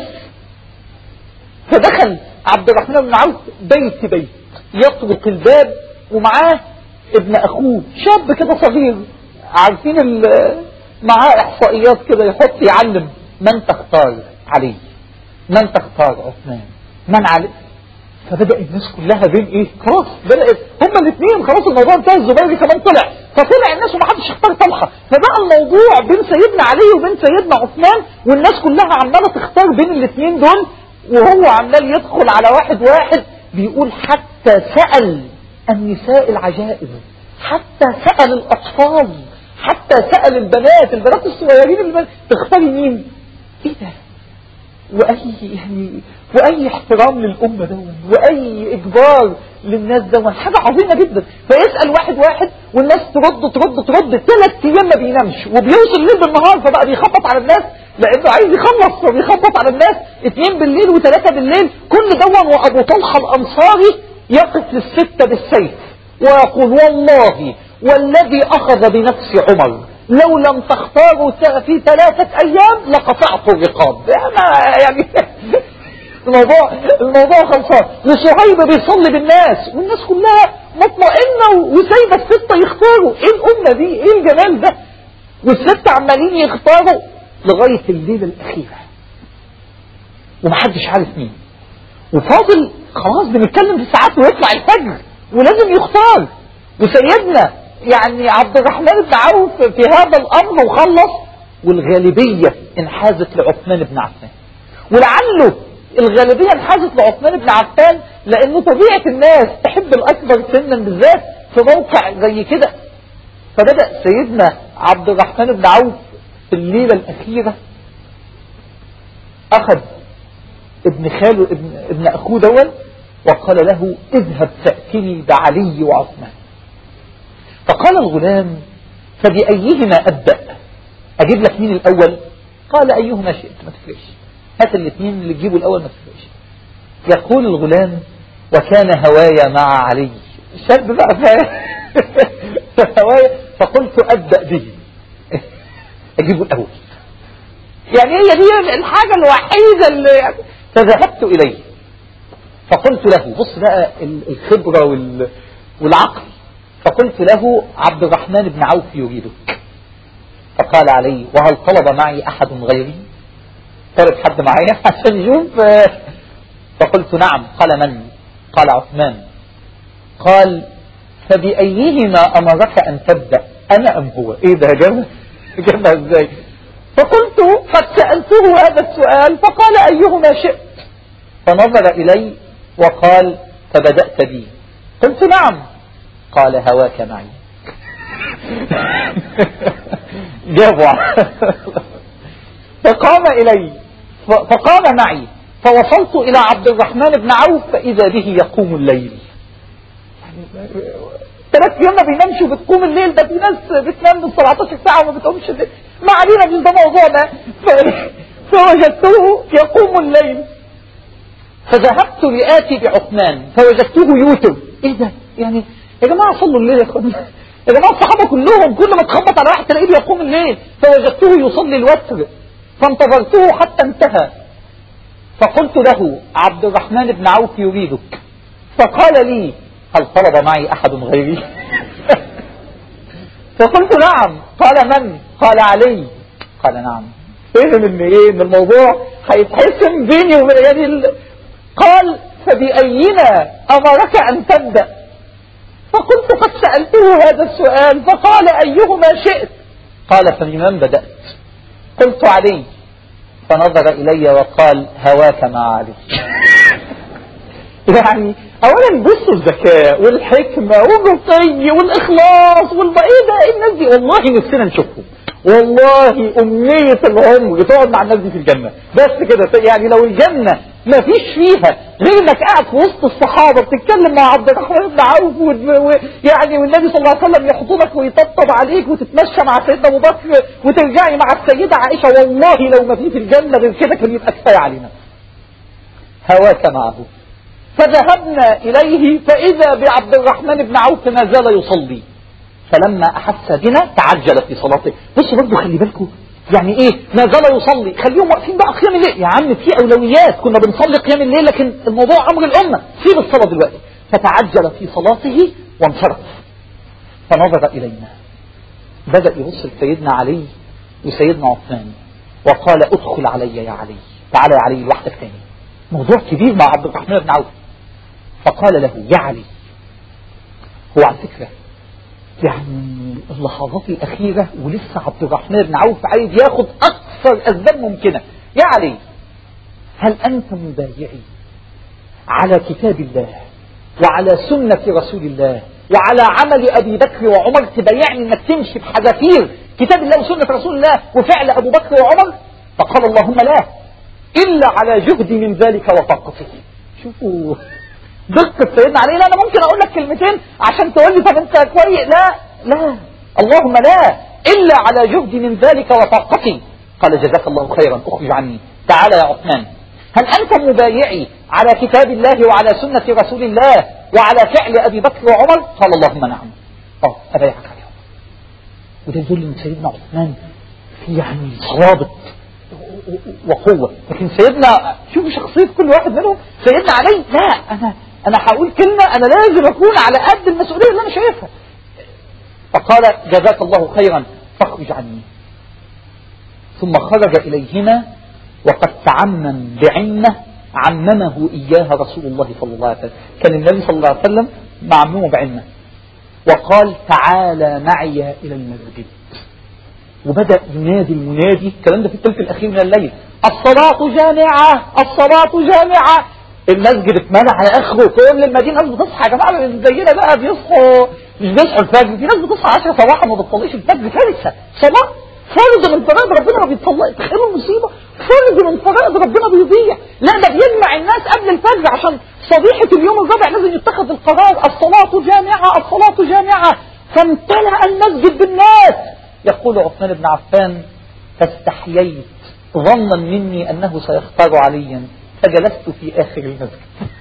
فدخل عبد الرحمن بن عوف بيت بيت يطرق الباب ومعاه ابن اخوه شاب كده صغير عارفين معاه احصائيات كده يحط يعلم من تختار علي من تختار عثمان من علي فبدأ الناس كلها بين ايه خلاص بدأت هما الاثنين خلاص الموضوع انتهى الزبيري كمان طلع فطلع الناس ومحدش اختار طلحة فبقى الموضوع بين سيدنا علي وبين سيدنا عثمان والناس كلها عمالة تختار بين الاثنين دول وهو عمال يدخل على واحد واحد بيقول حتى سأل النساء العجائز حتى سأل الأطفال حتى سأل البنات البنات الصغيرين اللي تختاري مين ايه ده وأي يعني وأي احترام للأمة دون وأي إجبار للناس دون حاجة عظيمة جدا فيسأل واحد واحد والناس ترد ترد ترد ثلاث أيام ما بينامش وبيوصل الليل بالنهار فبقى بيخبط على الناس لأنه عايز يخلص فبيخبط على الناس اثنين بالليل وثلاثة بالليل كل دون وأبو طلحة الأنصاري يقف للستة بالسيف ويقول والله والذي أخذ بنفس عمر لو لم تختاروا في ثلاثة أيام لقطعت الرقاب يعني الموضوع الموضوع خلصان وصهيب بيصلي بالناس والناس كلها مطمئنة وسايبة الستة يختاروا ايه الأمة دي ايه الجمال ده والستة عمالين يختاروا لغاية الليلة الأخيرة ومحدش عارف مين وفاضل خلاص بنتكلم في ساعات ويطلع الفجر ولازم يختار وسيدنا يعني عبد الرحمن بن عوف في هذا الأمر وخلص والغالبية انحازت لعثمان بن عفان ولعله الغالبية انحازت لعثمان بن عفان لأنه طبيعة الناس تحب الأكبر سنا بالذات في موقع زي كده فبدأ سيدنا عبد الرحمن بن عوف في الليلة الأخيرة أخذ ابن خاله ابن, ابن أخوه دول وقال له اذهب فأتني بعلي وعثمان فقال الغلام فبأيهما أبدأ أجيب لك مين الأول قال أيهما شئت ما تفرقش هات الاثنين اللي تجيبوا الأول ما تفرقش يقول الغلام وكان هوايا مع علي الشاب بقى هوايا فقلت أبدأ به أجيبه الأول يعني هي دي الحاجة الوحيدة اللي يعني فذهبت إليه فقلت له بص بقى الخبرة والعقل فقلت له عبد الرحمن بن عوف يريدك فقال علي وهل طلب معي أحد غيري طلب حد معي عشان يشوف فقلت نعم قال من قال عثمان قال فبأيهما أمرك أن تبدأ أنا أم هو إيه ده جابها جابها إزاي فقلت قد سألته هذا السؤال فقال أيهما شئت فنظر إلي وقال فبدأت بي قلت نعم قال هواك معي جابوا فقام إلي فقام معي فوصلت إلى عبد الرحمن بن عوف فإذا به يقوم الليل ثلاث ايام ما بينامش وبتقوم الليل ده في ناس بتنام من 17 ساعة وما بتقومش الليل ما علينا مش ده موضوعنا فوجدته يقوم الليل فذهبت لآتي بعثمان فوجدته يوتر ايه ده يعني يا جماعة صلوا الليل يا اخوانا يا جماعة الصحابة كلهم كل ما تخبط على واحد تلاقيه بيقوم الليل فوجدته يصلي الوتر فانتظرته حتى انتهى فقلت له عبد الرحمن بن عوف يريدك فقال لي هل طلب معي أحد غيري فقلت نعم قال من قال علي قال نعم فهم ان ايه ان الموضوع هيتحسم بيني وبين يعني ال... قال فبأينا أمرك أن تبدأ فقلت قد سألته هذا السؤال فقال أيهما شئت قال فبمن بدأت قلت علي فنظر إلي وقال هواك مع علي يعني اولا بصوا الذكاء والحكمة والرقي والاخلاص والبقية ده الناس دي والله نفسنا نشوفهم والله امنية العمر تقعد مع الناس دي في الجنة بس كده يعني لو الجنة ما فيش فيها غير انك قاعد في وسط الصحابه بتتكلم مع عبد الرحمن بن عوف ويعني والنبي صلى الله عليه وسلم يحضنك ويطبطب عليك وتتمشى مع سيدنا ابو بكر وترجعي مع السيده عائشه والله لو ما في في الجنه غير كده كان يبقى كفايه علينا هواك معه فذهبنا إليه فإذا بعبد الرحمن بن عوف ما زال يصلي فلما أحس بنا تعجل في صلاته بصوا برضه خلي بالكم يعني ايه ما زال يصلي خليهم واقفين بقى قيام الليل يا عم في اولويات كنا بنصلي قيام الليل لكن الموضوع امر الامه سيب الصلاه دلوقتي فتعجل في صلاته وانصرف فنظر الينا بدا يبص لسيدنا علي وسيدنا عثمان وقال ادخل علي يا علي تعالى يا علي لوحدك تاني موضوع كبير مع عبد الرحمن بن عوف فقال له يا علي هو على فكره يعني اللحظات الأخيرة ولسه عبد الرحمن بن عوف عايز ياخد أكثر أسباب ممكنة يا علي هل أنت مبايعي على كتاب الله وعلى سنة رسول الله وعلى عمل أبي بكر وعمر تبايعني أنك تمشي بحذافير كتاب الله وسنة رسول الله وفعل أبو بكر وعمر فقال اللهم لا إلا على جهد من ذلك وطاقته شوفوا دقة سيدنا علي لا أنا ممكن أقول لك كلمتين عشان تقول لي طب أنت كويس لا لا اللهم لا إلا على جهد من ذلك وطاقتي قال جزاك الله خيرا أخرج عني تعال يا عثمان هل أنت مبايعي على كتاب الله وعلى سنة رسول الله وعلى فعل أبي بكر وعمر قال اللهم نعم اه أبايعك عليهم وده يدل من سيدنا عثمان في يعني صوابط وقوة لكن سيدنا شوفوا شخصية كل واحد منهم سيدنا علي لا أنا أنا هقول كلمة أنا لازم أكون على قد المسؤولية اللي أنا شايفها فقال جزاك الله خيرا فاخرج عني ثم خرج إليهما وقد تعمم بعمة عممه إياها رسول الله صلى الله عليه وسلم كان النبي صلى الله عليه وسلم معموم بعمة وقال تعالى معي إلى المسجد وبدأ ينادي المنادي الكلام ده في الثلث الأخير من الليل الصلاة جامعة الصلاة جامعة المسجد اتمنع على اخره كل المدينه ناس بتصحى يا جماعه زينا بقى بيصحوا مش بيصحوا الفجر في ناس بتصحى 10 صباحا ما بتصليش الفجر كارثه صلاه فرض من فرائض ربنا ما بيطلق تخيلوا المصيبه فرض من فرائض ربنا بيضيع لا ده بيجمع الناس قبل الفجر عشان صبيحه اليوم الرابع لازم يتخذ القرار الصلاه جامعه الصلاه جامعه فامتلأ المسجد بالناس يقول عثمان بن عفان فاستحييت ظنا مني انه سيختار عليا فجلست في آخر المسجد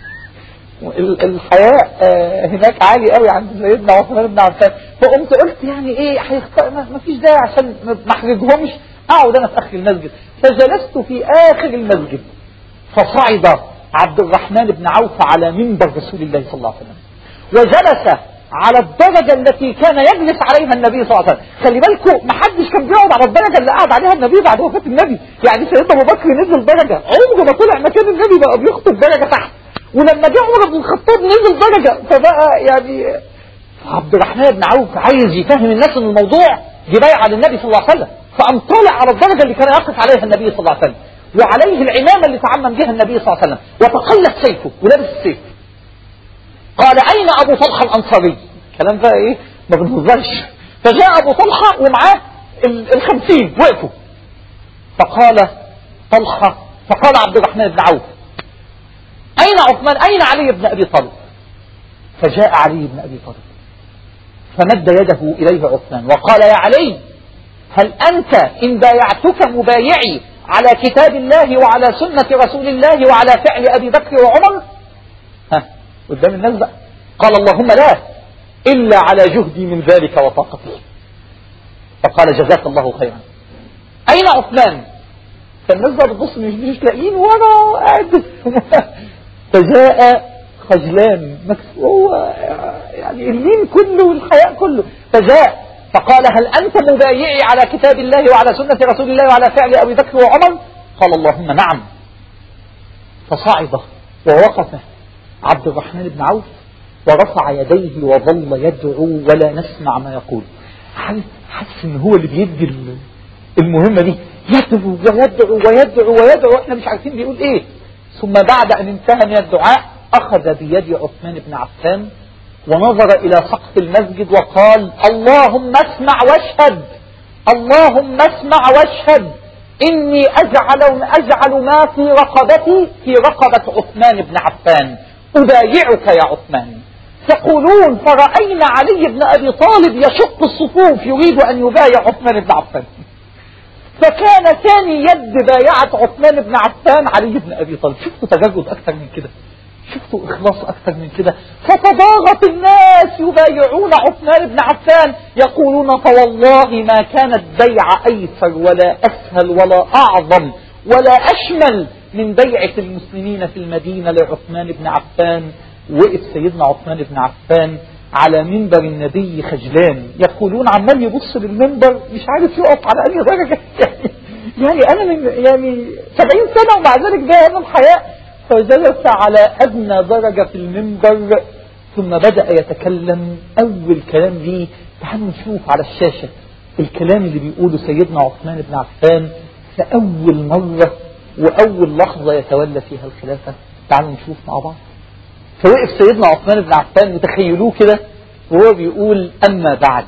الحياء آه، هناك عالي قوي عند سيدنا عثمان بن عفان فقمت قلت يعني ايه هيختار ما فيش داعي عشان ما احرجهمش اقعد انا في اخر المسجد فجلست في اخر المسجد فصعد عبد الرحمن بن عوف على منبر رسول الله صلى الله عليه وسلم وجلس على الدرجة التي كان يجلس عليها النبي صلى الله عليه وسلم خلي بالكم ما حدش كان بيقعد على الدرجة اللي قعد عليها النبي بعد وفاة النبي يعني سيدنا ابو بكر نزل درجة عمره ما طلع مكان النبي بقى بيخطب درجة تحت ولما جه عمر بن الخطاب نزل درجة فبقى يعني عبد الرحمن بن عوف عايز يفهم الناس ان الموضوع دي بايعة للنبي صلى الله عليه وسلم فقام طالع على الدرجة اللي كان يقف عليها النبي صلى الله عليه وسلم وعليه العمامة اللي تعمم بها النبي صلى الله عليه وسلم وتقلت سيفه ولابس السيف قال أين أبو طلحة الأنصاري كلام بقى إيه ما بنهزرش فجاء أبو طلحة ومعاه الخمسين وقفوا فقال طلحة فقال عبد الرحمن بن عوف أين عثمان أين علي بن أبي طالب فجاء علي بن أبي طالب فمد يده إليه عثمان وقال يا علي هل أنت إن بايعتك مبايعي على كتاب الله وعلى سنة رسول الله وعلى فعل أبي بكر وعمر ها قدام الناس بقى قال اللهم لا إلا على جهدي من ذلك وطاقتي فقال جزاك الله خيرا أين عثمان فالناس بقى بتبص مش مش لاقيين ورا قاعد فجاء خجلان هو يعني اللين كله والحياء كله فجاء فقال هل أنت مبايعي على كتاب الله وعلى سنة رسول الله وعلى فعل أبي بكر وعمر قال اللهم نعم فصعد ووقف عبد الرحمن بن عوف ورفع يديه وظل يدعو ولا نسمع ما يقول حاسس ان هو اللي بيدي المهمة دي يدعو ويدعو ويدعو ويدعو احنا مش عارفين بيقول ايه ثم بعد ان انتهى من الدعاء اخذ بيد عثمان بن عفان ونظر الى سقف المسجد وقال اللهم اسمع واشهد اللهم اسمع واشهد إني أجعل, أجعل ما في رقبتي في رقبة عثمان بن عفان أبايعك يا عثمان يقولون فرأينا علي بن أبي طالب يشق الصفوف يريد أن يبايع عثمان بن عفان فكان ثاني يد بايعة عثمان بن عفان علي بن أبي طالب شفتوا تجرد أكثر من كده شفتوا إخلاص أكثر من كده فتضاغط الناس يبايعون عثمان بن عفان يقولون فوالله ما كانت بيعة أيسر ولا أسهل ولا أعظم ولا أشمل من بيعة المسلمين في المدينة لعثمان بن عفان وقف سيدنا عثمان بن عفان على منبر النبي خجلان يقولون عمال يبص للمنبر مش عارف يقف على أي درجة يعني أنا من يعني 70 سنة ومع ذلك ده أنا الحياء فجلس على أدنى درجة في المنبر ثم بدأ يتكلم أول كلام ليه تعالوا نشوف على الشاشة الكلام اللي بيقوله سيدنا عثمان بن عفان في أول مرة وأول لحظة يتولى فيها الخلافة تعالوا نشوف مع بعض فوقف سيدنا عثمان بن عفان وتخيلوه كده وهو بيقول أما بعد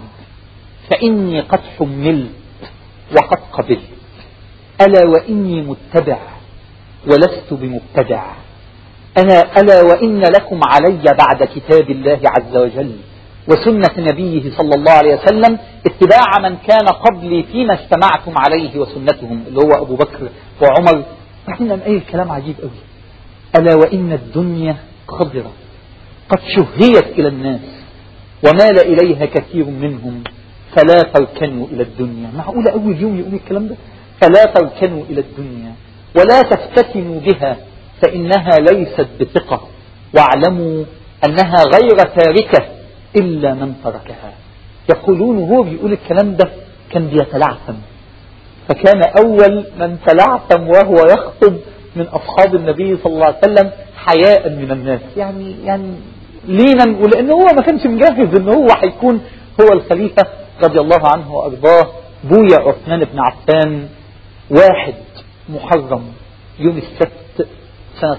فإني قد حملت وقد قبلت ألا وإني متبع ولست بمبتدع أنا ألا وإن لكم علي بعد كتاب الله عز وجل وسنة نبيه صلى الله عليه وسلم اتباع من كان قبلي فيما اجتمعتم عليه وسنتهم اللي هو أبو بكر وعمر بعدين أي كلام عجيب قوي ألا وإن الدنيا خضرة قد شهيت إلى الناس ومال إليها كثير منهم فلا تركنوا إلى الدنيا معقولة أول يوم يقول الكلام ده فلا تركنوا إلى الدنيا ولا تفتتنوا بها فإنها ليست بثقة واعلموا أنها غير تاركة إلا من تركها يقولون هو بيقول الكلام ده كان بيتلعثم فكان أول من تلعثم وهو يخطب من أصحاب النبي صلى الله عليه وسلم حياء من الناس يعني يعني لينا ولأنه هو ما كانش مجهز أنه هو هيكون هو الخليفة رضي الله عنه وأرضاه بويا عثمان بن عفان واحد محرم يوم السبت سنة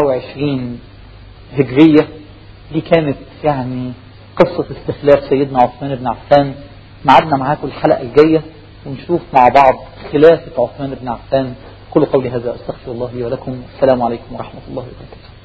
24 هجرية دي كانت يعني قصة استخلاف سيدنا عثمان بن عفان معدنا معاكم الحلقة الجاية ونشوف مع بعض خلافة عثمان بن عفان كل قولي هذا أستغفر الله لي ولكم السلام عليكم ورحمة الله وبركاته